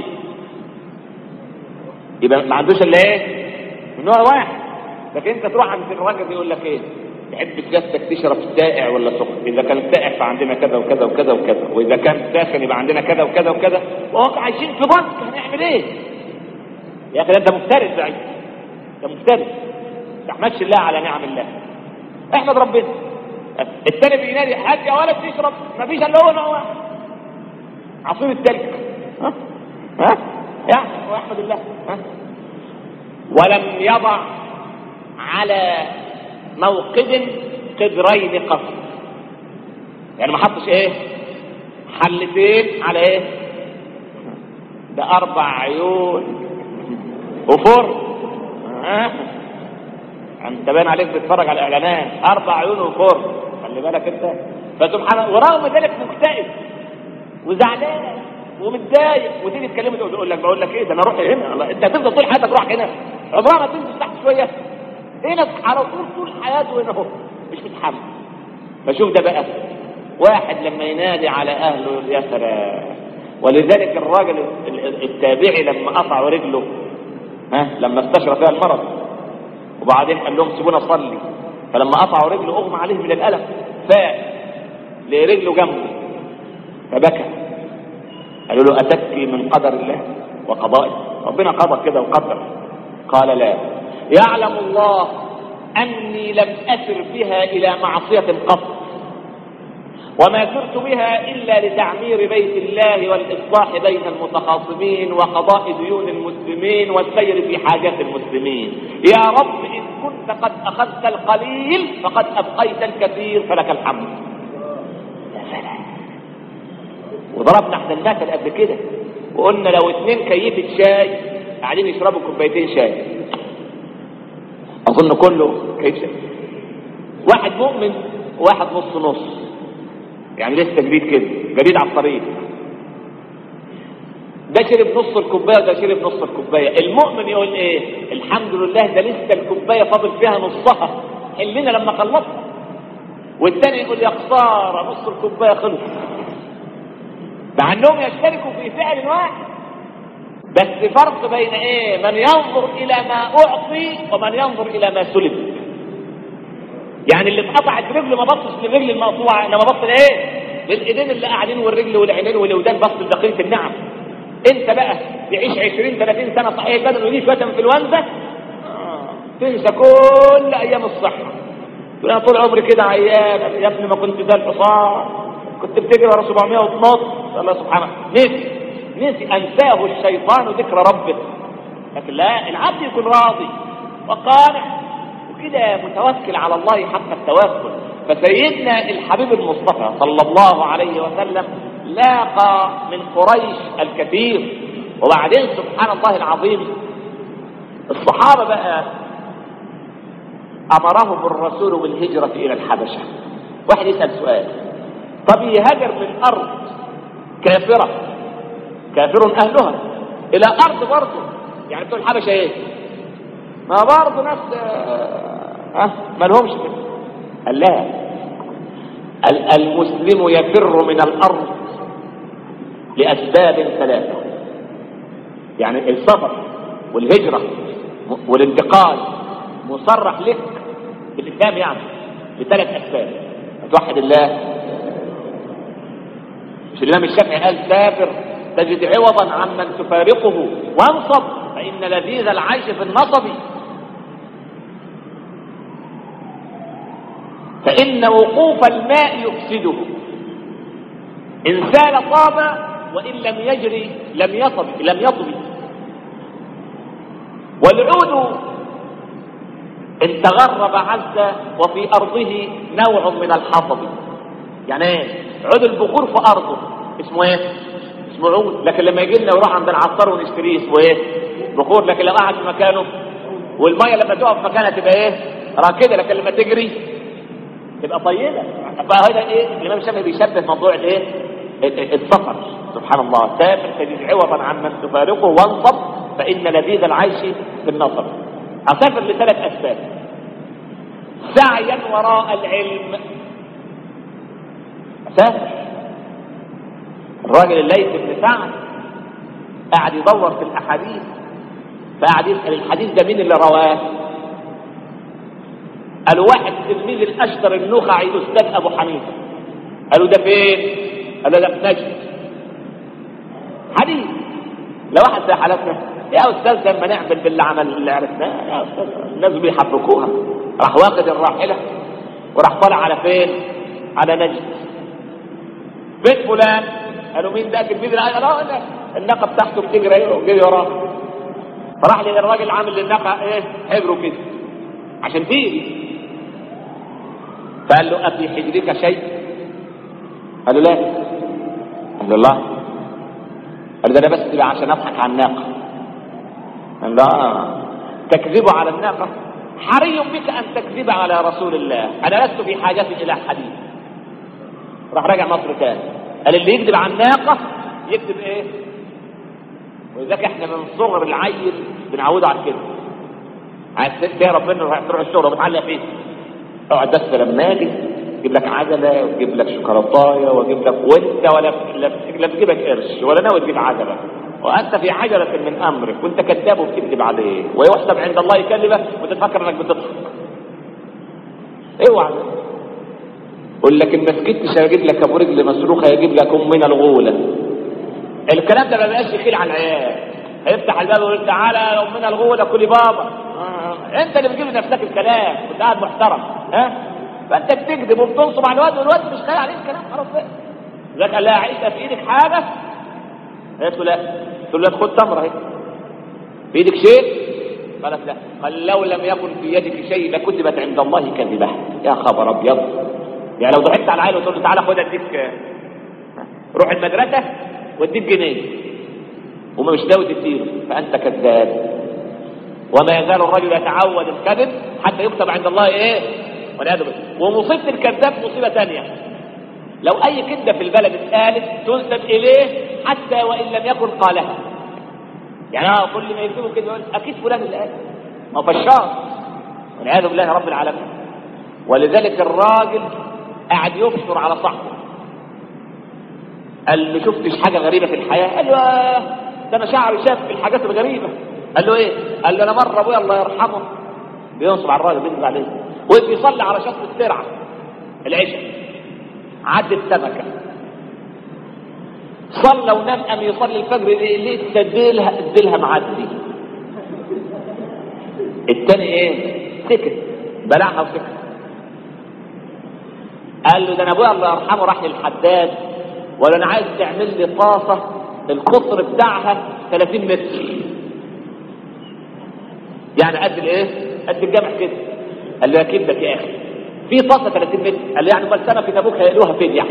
يبقى ما عندوش الا ايه من نوع واحد لكن انت تروح عند الراجل يقول لك ايه تحب سيادتك تشرب سائع ولا سخن اذا كان سائع فعندنا كذا وكذا وكذا وكذا واذا كان ساخن يبقى عندنا كذا وكذا وكذا وهو عايشين في بنك هنعمل ايه يا اخي ده انت مفترس بعيد انت مفترس ما تحمدش الله على نعم الله احمد ربنا التاني بينادي هات يا ولد تشرب ما فيش الا هو نوع واحد عصير التلج ها ها يعني واحمد الله ها ولم يضع على موقد قدرين قصر يعني ما حطش ايه حلتين على ايه ده اربع عيون وفر ها انت باين عليك بتتفرج على الاعلانات اربع عيون وفر خلي بالك انت فسبحان ورغم ذلك مكتئب وزعلان ومتضايق وتيجي تكلمه تقول لك بقول لك ايه ده انا اروح هنا الله انت هتفضل طول حياتك روح هنا عمرها ما تنزل تحت شويه هنا على طول طول حياته هنا اهو مش متحمل فشوف ده بقى واحد لما ينادي على اهله يا سلام ولذلك الراجل التابعي لما قطعوا رجله ها لما استشرى فيها المرض وبعدين قال لهم سيبونا اصلي فلما قطعوا رجله اغمى عليه من الالم فاق لرجله جنبه فبكى قالوا له أتبكي من قدر الله وقضائه ربنا قضى كده وقدر قال لا يعلم الله أني لم أسر بها إلى معصية قط وما سرت بها إلا لتعمير بيت الله والإصلاح بين المتخاصمين وقضاء ديون المسلمين والسير في حاجات المسلمين يا رب إن كنت قد أخذت القليل فقد أبقيت الكثير فلك الحمد يا سلام وضربنا احنا المثل قبل كده وقلنا لو اتنين كيفة شاي قاعدين يشربوا كوبايتين شاي اظن كله كيف شاي واحد مؤمن وواحد نص نص يعني لسه جديد كده جديد على الطريق ده شرب نص الكوبايه وده شرب نص الكوبايه المؤمن يقول ايه الحمد لله ده لسه الكوبايه فاضل فيها نصها حلنا لما خلصنا والتاني يقول يا خساره نص الكوبايه خلص مع انهم يشتركوا في فعل واحد بس فرق بين ايه من ينظر الى ما اعطي ومن ينظر الى ما سلب يعني اللي اتقطعت رجل ما بصش للرجل المقطوعه انما بص لايه للايدين اللي قاعدين والرجل والعينين والودان بص لبقيه النعم انت بقى تعيش 20 30 سنه صحيح بدل ودي شويه انفلونزا آه. تنسى كل ايام الصحه تقول انا طول عمري كده عيان يا ابني ما كنت زي الحصان كنت بتجري ورا 700 وتنط الله سبحانه نسي نسي انساه الشيطان ذكر ربه لكن لا العبد يكون راضي وقانع وكده متوكل على الله حق التوكل فسيدنا الحبيب المصطفى صلى الله عليه وسلم لاقى من قريش الكثير وبعدين سبحان الله العظيم الصحابه بقى امرهم الرسول بالهجره الى الحبشه واحد يسال سؤال طب يهاجر من ارض كافره كافر اهلها الى ارض برضه يعني بتوع الحبشه ايه ما برضه ناس اه ما لهمش كده قال لا المسلم يفر من الارض لاسباب ثلاثه يعني السفر والهجره م- والانتقال مصرح لك بالاسلام يعني لثلاث اسباب توحد الله مش الامام الشافعي قال سافر تجد عوضا عمن تفارقه وانصب فان لذيذ العيش في النصب فان وقوف الماء يفسده ان سال طاب وان لم يجري لم يطب لم يطب والعود ان تغرب عز وفي ارضه نوع من الحطب يعني ايه عود البخور في ارضه اسمه ايه اسمه عود لكن لما يجي لنا ويروح عند العطار ونشتريه اسمه ايه بخور لكن لو قعد في مكانه والميه لما تقف مكانها تبقى ايه راكده لكن لما تجري تبقى طيبه فهذا ايه الامام الشافعي بيشبه موضوع الايه ال- ال- السفر سبحان الله سافر تجد عوضا عمن تفارقه وانصب فان لذيذ العيش في النصب اسافر لثلاث اسباب سعيا وراء العلم اسافر الراجل الليث بن سعد قاعد يدور في الاحاديث فقعد يسال الحديث ده مين اللي رواه قالوا واحد تلميذ الاشتر النخعي استاذ ابو حنيفه قالوا ده فين قال له ده في نجد حديث لو واحد زي حالتنا يا استاذ لما نعمل باللي عمل اللي عرفناه يا استاذ الناس بيحركوها راح واخد الراحله وراح طالع على فين على نجد بيت فلان قالوا مين ده تلميذ الآية قالوا ده الناقه بتاعته بتجري ايه وجري وراه فراح للراجل عامل للناقه ايه حبره كده عشان تيجي فقال له أفي حجرك شيء قال له لا قال له الله قال له ده انا بس تبقى عشان اضحك على الناقه قال له آه. تكذب على الناقه حري بك ان تكذب على رسول الله انا لست في حاجه الى حديث راح راجع مصر تاني قال اللي يكذب على الناقه يكذب ايه ولذلك احنا من صغر العيل بنعوده على كده عايز تهرب منه راح تروح الشغل وبتعلق فيه اقعد بس لما اجي اجيب لك عجله واجيب لك شوكولاتايه واجيب لك وانت ولا لا لا تجيب لك قرش ولا ناوي تجيب عجله وانت في عجله من امرك وانت كذاب وبتكذب عليه ويحسب عند الله كذبه وتتفكر انك بتضحك اوعى قول لك ان ما سكتش هيجيب لك ابو رجل مسروخه يجيب لك امنا الغوله الكلام ده ما بقاش يخيل على العيال هيفتح الباب ويقول تعالى يا امنا الغوله كلي بابا آه. انت اللي بتجيب لنفسك الكلام كنت قاعد محترم ها فانت بتكذب وبتنصب على الواد والواد مش خايل عليه الكلام خلاص بقى ذاك قال لها عيسى في ايدك حاجه قالت له لا قلت له خد تمره اهي في ايدك شيء قالت لا قال لو لم يكن في يدك شيء لكتبت عند الله كذبه يا خبر ابيض يعني لو ضحكت على العيل وتقول له تعالى خد اديك روح المدرسه واديك جنيه وما مش ناوي تديله فانت كذاب وما يزال الرجل يتعود الكذب حتى يكتب عند الله ايه والعياذ بالله ومصيبه الكذاب مصيبه ثانيه لو اي كذبه في البلد اتقالت تنسب اليه حتى وان لم يكن قالها يعني اه كل ما يكتبوا كده يقول اكيد فلان اللي قال ما هو فشار والعياذ بالله رب العالمين ولذلك الراجل قاعد يبشر على صاحبه قال له شفتش حاجه غريبه في الحياه قال له آه ده انا شعري شاف في الحاجات الغريبه قال له ايه قال له انا مره ابويا الله يرحمه بينصب على الراجل بينزل عليه وقف يصلي على شط الترعه العشاء عدت سمكه صلى ونام قام يصلي الفجر لقيت ديلها ديلها معدي التاني ايه سكت بلعها وسكت قال له ده انا ابويا الله يرحمه راح للحداد ولا انا عايز تعمل لي طاسه القطر بتاعها 30 متر يعني قد الايه قد الجمع كده قال له اكيد لك يا اخي في طاسه 30 متر قال له يعني امال سمكه ابوك هيقلوها فين يعني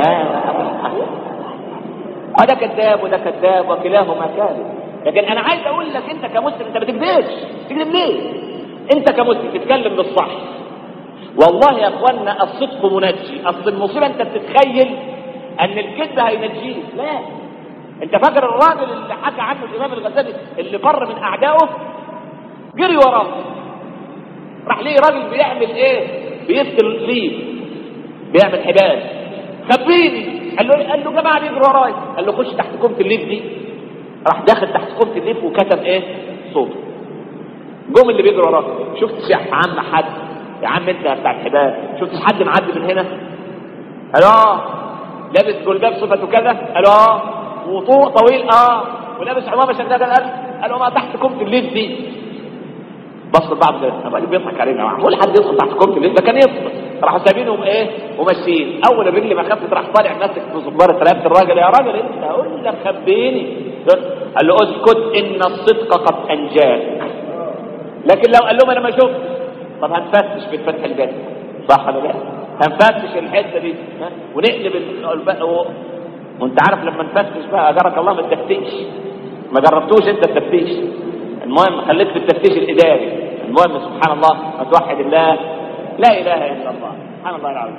اه ده كذاب وده كذاب وكلاهما كاذب لكن انا عايز اقول لك انت كمسلم انت ما تكذبش تكذب ليه انت كمسلم تتكلم بالصح والله يا اخوانا الصدق منجي اصل المصيبه انت بتتخيل ان الكذب هينجيك لا انت فاكر الراجل اللي حكى عنه الامام الغزالي اللي فر من اعدائه جري وراه راح ليه راجل بيعمل ايه بيفتل ليه بيعمل حبال خبيني قال له قال له جماعه بيجروا ورايا قال له خش تحت كومه الليف دي راح داخل تحت كومه الليف وكتب ايه صوته جم اللي بيجروا وراه شفت يا عم حد يا عم انت بتاع الحبال شفت حد معدي من هنا قالوا اه لابس جلباب صفته كذا قالوا اه وطوق طويل اه ولابس عمامه شكلها كذا قال قالوا ما تحت كومه الليل دي بص لبعض كده الراجل بيضحك علينا معقول حد يدخل تحت كومه الليل ده كان يدخل راحوا سابينهم ايه وماشيين اول الرجل ما خفت راح طالع ماسك في زباره رقبه الراجل يا راجل انت قول لك خبيني قال له اسكت ان الصدق قد انجاك لكن لو قال لهم انا ما شفتش طب هنفتش في الفتح الجاي صح ولا لا؟ هنفتش الحته دي ها؟ ونقلب ال- و... وانت عارف لما نفتش بقى اجرك الله ما التفتيش ما جربتوش انت التفتيش المهم خليك في التفتيش الاداري المهم سبحان الله ما توحد الله لا اله الا الله سبحان الله العظيم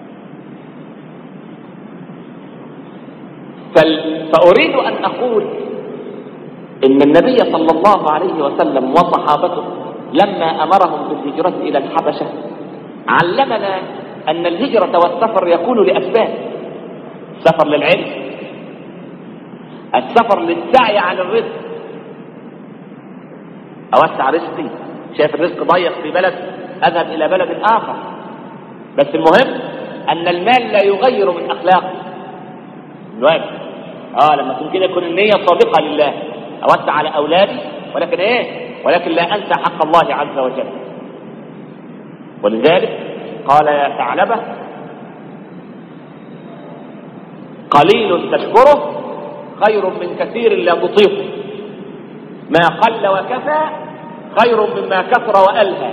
فال... فاريد ان اقول ان النبي صلى الله عليه وسلم وصحابته لما امرهم بالهجره الى الحبشه علمنا ان الهجره والسفر يكون لاسباب سفر للعلم السفر للسعي على الرزق اوسع رزقي شايف الرزق ضيق في بلد اذهب الى بلد اخر بس المهم ان المال لا يغير من اخلاقي الواجب اه لما تكون كده يكون النيه صادقه لله اوسع على اولادي ولكن ايه ولكن لا انسى حق الله عز وجل ولذلك قال يا ثعلبه قليل تشكره خير من كثير لا تطيقه ما قل وكفى خير مما كثر والهى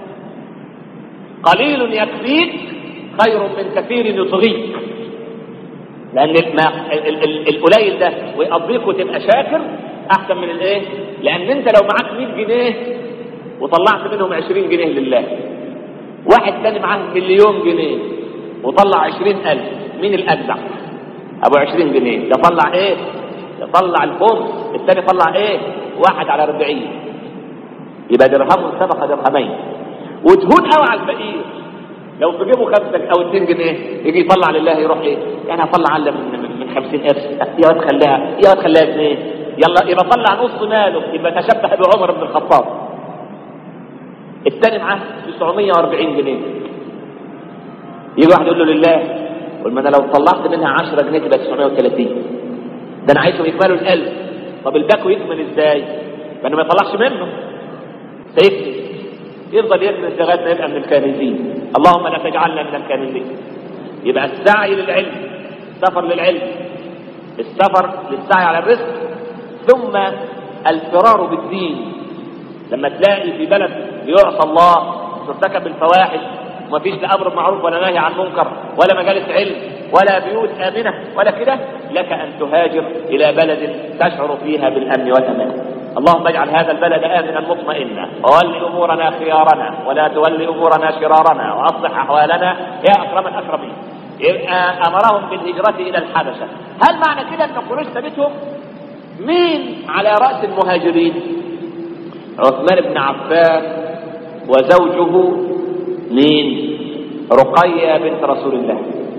قليل يكفيك خير من كثير يطغيك لان ما ال- ال- القليل ده ويقضيك وتبقى شاكر احسن من الايه لان انت لو معاك 100 جنيه وطلعت منهم 20 جنيه لله واحد تاني معاه مليون جنيه وطلع 20000 مين الاجدع ابو 20 جنيه ده طلع ايه ده طلع الخمس الثاني طلع ايه واحد على 40 يبقى درهم سبق درهمين وتهون قوي على الفقير لو في جيبه خمسة او 2 جنيه يجي يطلع لله يروح ايه يعني هطلع على من من, من 50 قرش يا واد خليها يا واد خليها جنيه يلا يبقى طلع نص ماله يبقى تشبه بعمر بن الخطاب الثاني معاه 940 جنيه يجي واحد يقول له لله قول ما انا لو طلعت منها 10 جنيه تبقى 930 ده انا عايزهم يكملوا ال1000 طب الباكو يكمل ازاي؟ فانه ما يطلعش منه سيكفي يفضل يكنس لغايه ما يبقى من الكانزين اللهم لا تجعلنا من الكانزين يبقى السعي للعلم السفر للعلم السفر للسعي على الرزق ثم الفرار بالدين لما تلاقي في بلد بيعصى الله ترتكب الفواحش ومفيش لا امر معروف ولا نهي عن منكر ولا مجالس علم ولا بيوت امنه ولا كده لك ان تهاجر الى بلد تشعر فيها بالامن والامان اللهم اجعل هذا البلد امنا مطمئنا وول امورنا خيارنا ولا تولي امورنا شرارنا واصلح احوالنا يا اكرم الاكرمين يبقى امرهم بالهجره الى الحبشه هل معنى كده ان قريش سابتهم مين على راس المهاجرين عثمان بن عفان وزوجه مين رقية بنت رسول الله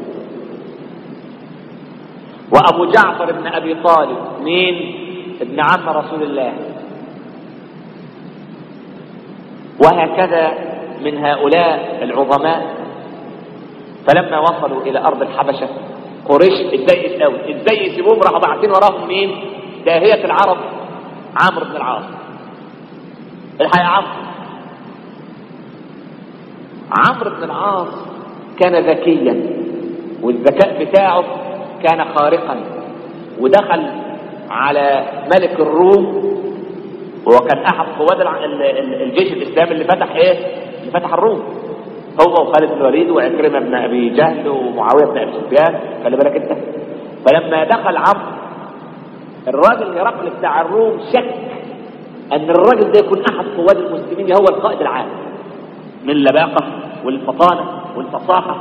وأبو جعفر بن أبي طالب مين ابن عم رسول الله وهكذا من هؤلاء العظماء فلما وصلوا إلى أرض الحبشة قريش اتضايقت قوي ازاي يسيبوهم راحوا باعتين وراهم مين داهية العرب عمرو بن العاص الحقيقة عمرو عمرو بن العاص كان ذكيا والذكاء بتاعه كان خارقا ودخل على ملك الروم وكان احد قواد الع- ال- ال- الجيش الاسلامي اللي فتح ايه؟ اللي فتح الروم هو وخالد بن الوليد وعكرمه بن ابي جهل ومعاويه بن ابي سفيان خلي بالك انت فلما دخل عمرو الراجل هرقل بتاع الروم شك ان الراجل ده يكون احد قواد المسلمين هو القائد العام من اللباقه والفطانه والفصاحه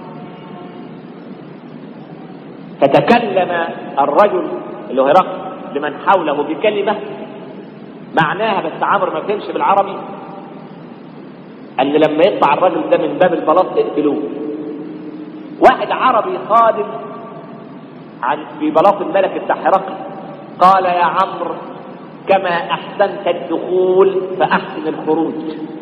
فتكلم الرجل اللي هو هرقل لمن حوله بكلمه معناها بس عمرو ما فهمش بالعربي ان لما يطلع الرجل ده من باب البلاط اقتلوه واحد عربي خادم عن في بلاط الملك بتاع هرقل قال يا عمرو كما احسنت الدخول فاحسن الخروج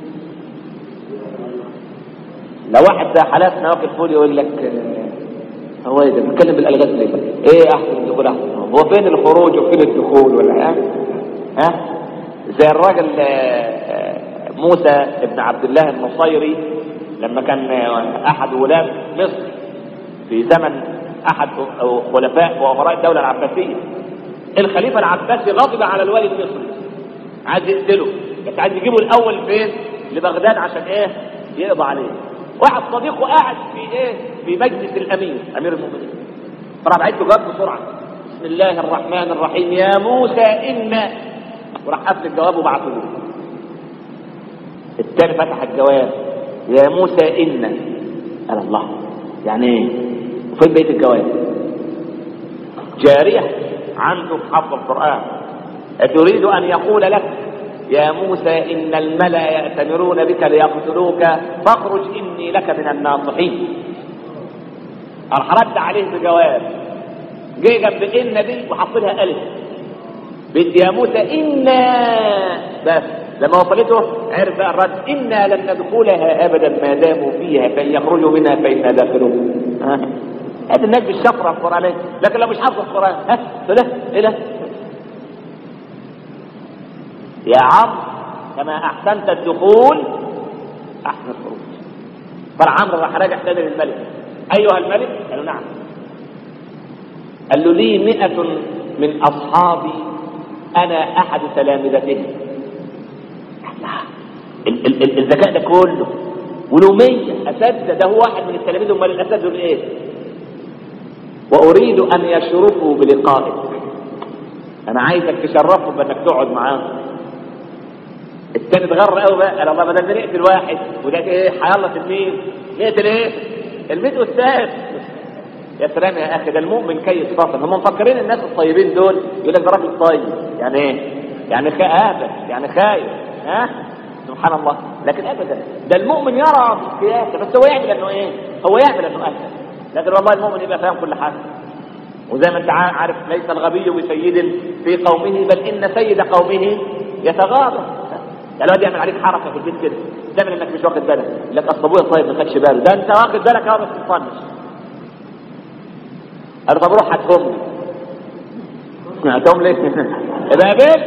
لو واحد زي حالاتنا واكل فول يقول لك آه، هو ايه ده بيتكلم بالالغاز ليه ايه احسن الدخول احسن هو فين الخروج وفين الدخول ولا ها ها زي الراجل آه، آه، موسى ابن عبد الله النصيري لما كان آه، احد ولاة مصر في زمن احد خلفاء وامراء الدوله العباسيه الخليفه العباسي غضب على الوالي المصري عايز يقتله بس عايز يجيبه الاول فين لبغداد عشان ايه يقضى عليه واحد صديقه قاعد في ايه في مجلس الامير امير المؤمنين فراح بعت له جواب بسرعه بسم الله الرحمن الرحيم يا موسى إنا وراح قفل الجواب وبعته له التاني فتح الجواب يا موسى إنا قال الله يعني ايه وفين بيت الجواب جارية عنده في حفظ القرآن تريد أن يقول لك يا موسى إن الملأ يأتمرون بك ليقتلوك فاخرج إني لك من الناصحين راح رد عليه بجواب جه جنب إن دي وحط لها ألف بدي يا موسى إنا بس لما وصلته عرف بقى الرد إنا لن ندخلها أبدا ما داموا فيها فإن يخرجوا منها فإنا داخلون ها هذا الناس بالشفرة القرآن لكن لو مش حافظ القرآن ها لا إيه ده يا عم كما احسنت الدخول احسن الخروج فالعمرو راح راجع تاني للملك ايها الملك قال له نعم قال له لي مئة من اصحابي انا احد تلامذتهم ال- ال- ال- الذكاء ده كله ولو مية اساتذه ده هو واحد من التلاميذ امال الاساتذه دول ايه واريد ان يشرفوا بلقائك انا عايزك تشرفهم بانك تقعد معاهم التاني اتغر قوي بقى قال الله بدل ما نقتل واحد وده ايه هيلا تلميذ نقتل ايه؟ الميت استاذ يا سلام يا اخي ده المؤمن كيس فصل هم مفكرين الناس الطيبين دول يقول لك ده راجل طيب يعني ايه؟ يعني خائف يعني خايف ها؟ سبحان الله لكن ابدا ده المؤمن يرى بالسياسه بس هو يعمل انه ايه؟ هو يعمل انه اهدى لكن والله المؤمن يبقى فاهم كل حاجه وزي ما انت عارف ليس الغبي بسيد في قومه بل ان سيد قومه يتغاضى يعني الواد يعمل عليك حركه في البيت كده تعمل انك مش واخد بالك يقول لك اصل ابويا طيب ما خدش باله ده انت واخد بالك اهو بس مطنش قال طب روح هاتهم لي هاتهم ليه؟ يبقى قابل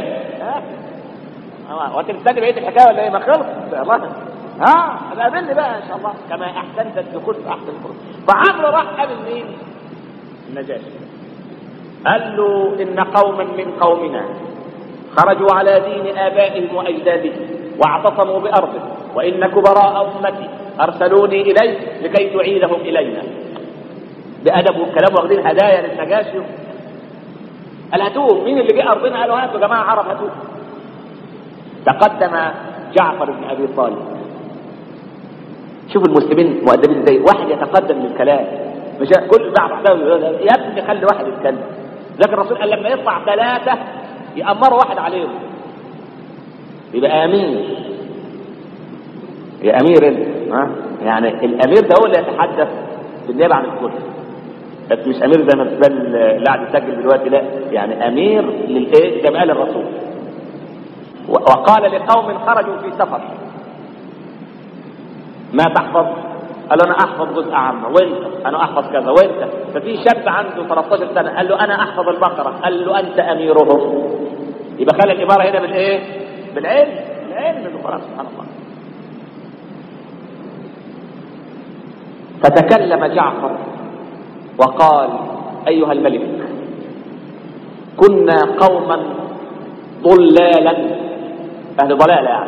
هو انت مستني بقيه الحكايه ولا ايه؟ ما خلص الله ها يبقى قابلني بقى ان شاء الله كما احسنت الدخول في احسن الخروج فعمرو راح قابل مين؟ النجاشي قال له ان قوما من قومنا خرجوا على دين آبائهم وأجدادهم واعتصموا بأرضه وإن كبراء أمتي أرسلوني إليك لكي تعيدهم إلينا بأدب والكلام واخدين هدايا للنجاشي قال هاتوهم مين اللي جه أرضنا قالوا هاتوا يا جماعة عرب هاتوه تقدم جعفر بن أبي طالب شوفوا المسلمين مؤدبين ازاي واحد يتقدم للكلام مش كل بعض يا ابني خلي واحد يتكلم لكن الرسول قال لما يطلع ثلاثة يأمروا واحد عليهم يبقى امير يا امير انت ها يعني الامير ده هو اللي يتحدث بالنيابه عن الكل بس مش امير زي ما بتبان اللي قاعد يسجل دلوقتي لا يعني امير للايه جمال الرسول وقال لقوم خرجوا في سفر ما تحفظ قال له انا احفظ جزء عامه وانت انا احفظ كذا وانت ففي شاب عنده 13 سنه قال له انا احفظ البقره قال له انت اميرهم يبقى خلي الاماره هنا بالايه بالعلم العلم بالقران سبحان الله فتكلم جعفر وقال ايها الملك كنا قوما ضلالا اهل ضلاله يعني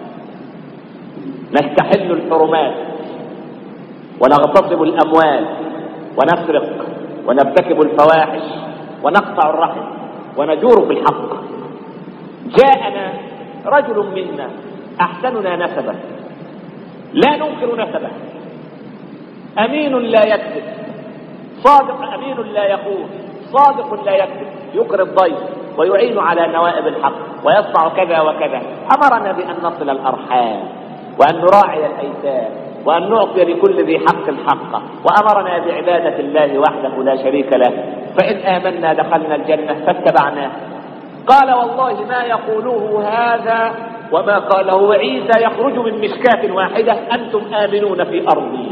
نستحل الحرمات ونغتصب الاموال ونسرق ونرتكب الفواحش ونقطع الرحم ونجور في الحق جاءنا رجل منا احسننا نسبا لا ننكر نسبه امين لا يكذب صادق امين لا يخون صادق لا يكذب يقري الضيف ويعين على نوائب الحق ويصنع كذا وكذا امرنا بان نصل الارحام وان نراعي الايتام وأن نعطي لكل ذي حق حقه وأمرنا بعبادة الله وحده لا شريك له فإن آمنا دخلنا الجنة فاتبعناه
قال والله ما يقوله هذا وما قاله عيسى يخرج من مشكاة واحدة أنتم آمنون في أرضي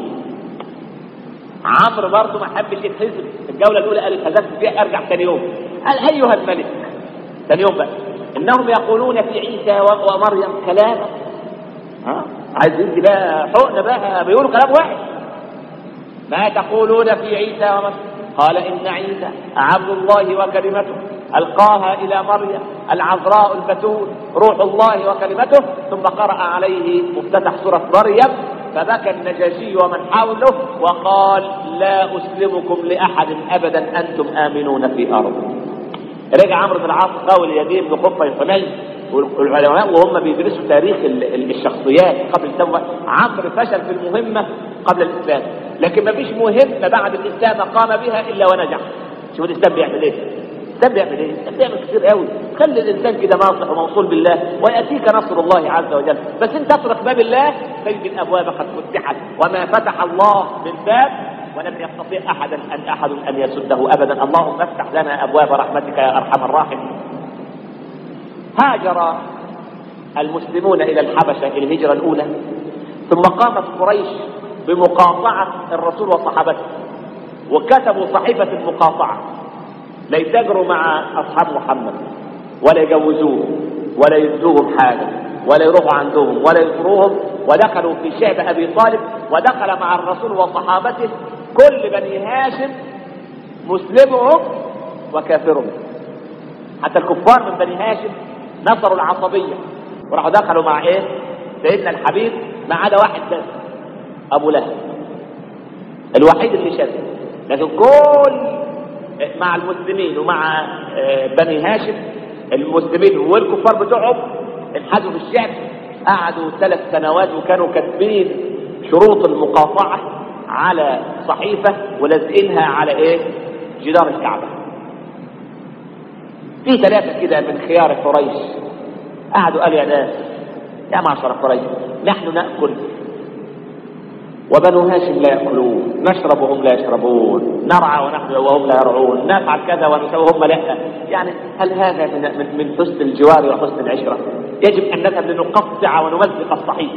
عمرو برضه ما حبش يتهزم الجولة الأولى قال اتهزمت فيها أرجع ثاني يوم قال أيها الملك ثاني يوم بقى إنهم يقولون في عيسى و- ومريم كلاما ها عايز يدي بقى حقن بقى بيقولوا كلام واحد ما تقولون في عيسى ومريم قال إن عيسى عبد الله وكلمته ألقاها إلى مريم العذراء البتول روح الله وكلمته ثم قرأ عليه مفتتح سورة مريم فبكى النجاشي ومن حوله وقال لا أسلمكم لأحد أبدا أنتم آمنون في أرض رجع عمرو بن العاص قول يزيد بن خفة الحنين والعلماء وهم بيدرسوا تاريخ ال- ال- الشخصيات قبل الإسلام عمرو فشل في المهمة قبل الإسلام لكن ما فيش مهمة بعد الإسلام قام بها إلا ونجح شوف الإسلام بيعمل إيه الإسلام بيعمل إيه الإسلام بيعمل كتير قوي خلي الإنسان كده ناصح وموصول بالله ويأتيك نصر الله عز وجل بس أنت تطرق باب الله تجد الأبواب قد فتحت وما فتح الله من باب ولم يستطيع أحدا أن أحد أن يسده أبدا اللهم افتح لنا أبواب رحمتك يا أرحم الراحمين هاجر المسلمون إلى الحبشة الهجرة الأولى ثم قامت قريش بمقاطعة الرسول وصحابته وكتبوا صحيفة المقاطعة لا يتاجروا مع أصحاب محمد ولا يجوزوهم ولا يدوهم حاجة ولا يروحوا عندهم ولا يزوروهم ودخلوا في شعب أبي طالب ودخل مع الرسول وصحابته كل بني هاشم مسلمهم وكافرهم حتى الكفار من بني هاشم نصروا العصبية وراحوا دخلوا مع ايه سيدنا الحبيب ما عدا واحد بس ابو لهب الوحيد اللي شد لكن كل مع المسلمين ومع آه، بني هاشم المسلمين والكفار بتوعهم انحازوا في الشعب قعدوا ثلاث سنوات وكانوا كاتبين شروط المقاطعة على صحيفة ولازقينها على ايه جدار الكعبة في ثلاثة كده من خيار قريش قعدوا قالوا يا ناس يا معشر قريش نحن نأكل وبنو هاشم لا يأكلون نشرب وهم لا يشربون نرعى ونحن وهم لا يرعون نفعل كذا ونسوي وهم لا يعني هل هذا من, من, من حسن الجوار وحسن العشرة يجب أن نذهب لنقطع ونمزق الصحيفة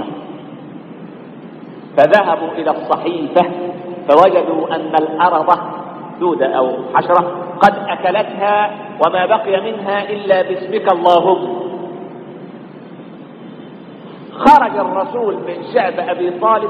فذهبوا إلى الصحيفة فوجدوا أن الأرض دودة أو حشرة قد أكلتها وما بقي منها إلا باسمك اللهم خرج الرسول من شعب أبي طالب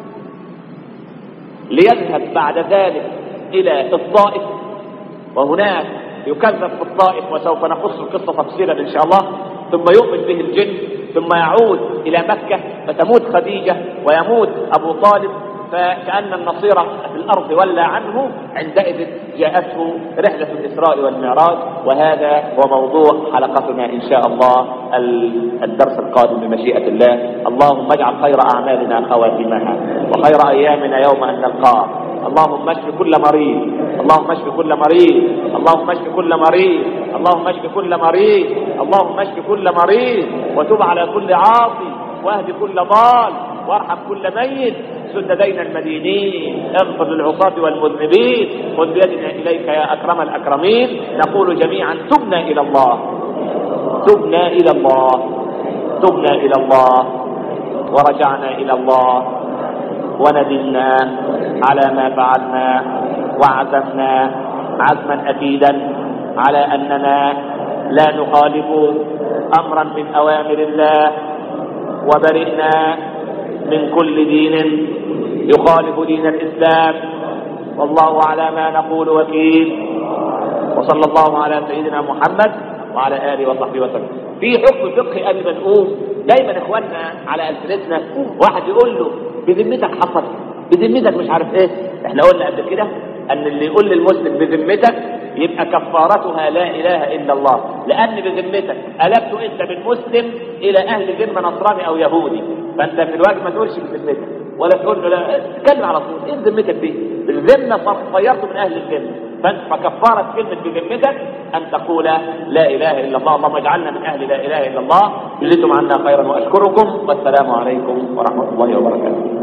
ليذهب بعد ذلك إلى الطائف وهناك يكذب في الطائف وسوف نقص القصة تفصيلا إن شاء الله ثم يؤمن به الجن ثم يعود إلى مكة فتموت خديجة ويموت أبو طالب فكأن النصير في الأرض ولى عنه عندئذ جاءته رحلة الإسراء والمعراج وهذا هو موضوع حلقتنا إن شاء الله ال- الدرس القادم بمشيئة الله اللهم اجعل خير أعمالنا خواتمها وخير أيامنا يوم أن نلقاك اللهم اشف كل مريض اللهم اشف كل مريض اللهم اشف كل مريض اللهم اشف كل مريض اللهم اشف كل مريض وتب على كل عاصي واهد كل ضال وارحم كل ميت سد دين المدينين اغفر للعصاة والمذنبين خذ بيدنا اليك يا اكرم الاكرمين نقول جميعا تبنا الى الله تبنا الى الله تبنا الى الله ورجعنا الى الله وندمنا على ما فعلنا وعزمنا عزما اكيدا على اننا لا نخالف امرا من اوامر الله وبرئنا من كل دين يخالف دين الاسلام والله على ما نقول وكيل وصلى الله على سيدنا محمد وعلى اله وصحبه وسلم في حكم فقهي قبل ما نقوم دايما اخواننا على السنتنا واحد يقول له بذمتك حصل بذمتك مش عارف ايه احنا قلنا قبل كده ان اللي يقول للمسلم بذمتك يبقى كفارتها لا اله الا الله لان بذمتك قلبت انت من مسلم الى اهل ذمه نصراني او يهودي فانت في الواجب ما تقولش بذمتك ولا تقول له لا اتكلم على طول ايه ذمتك دي الذمه صيرته من اهل الذمه فانت فكفاره كلمه بذمتك ان تقول لا اله الا الله اللهم اجعلنا من اهل لا اله الا الله جزيتم عنا خيرا واشكركم والسلام عليكم ورحمه الله وبركاته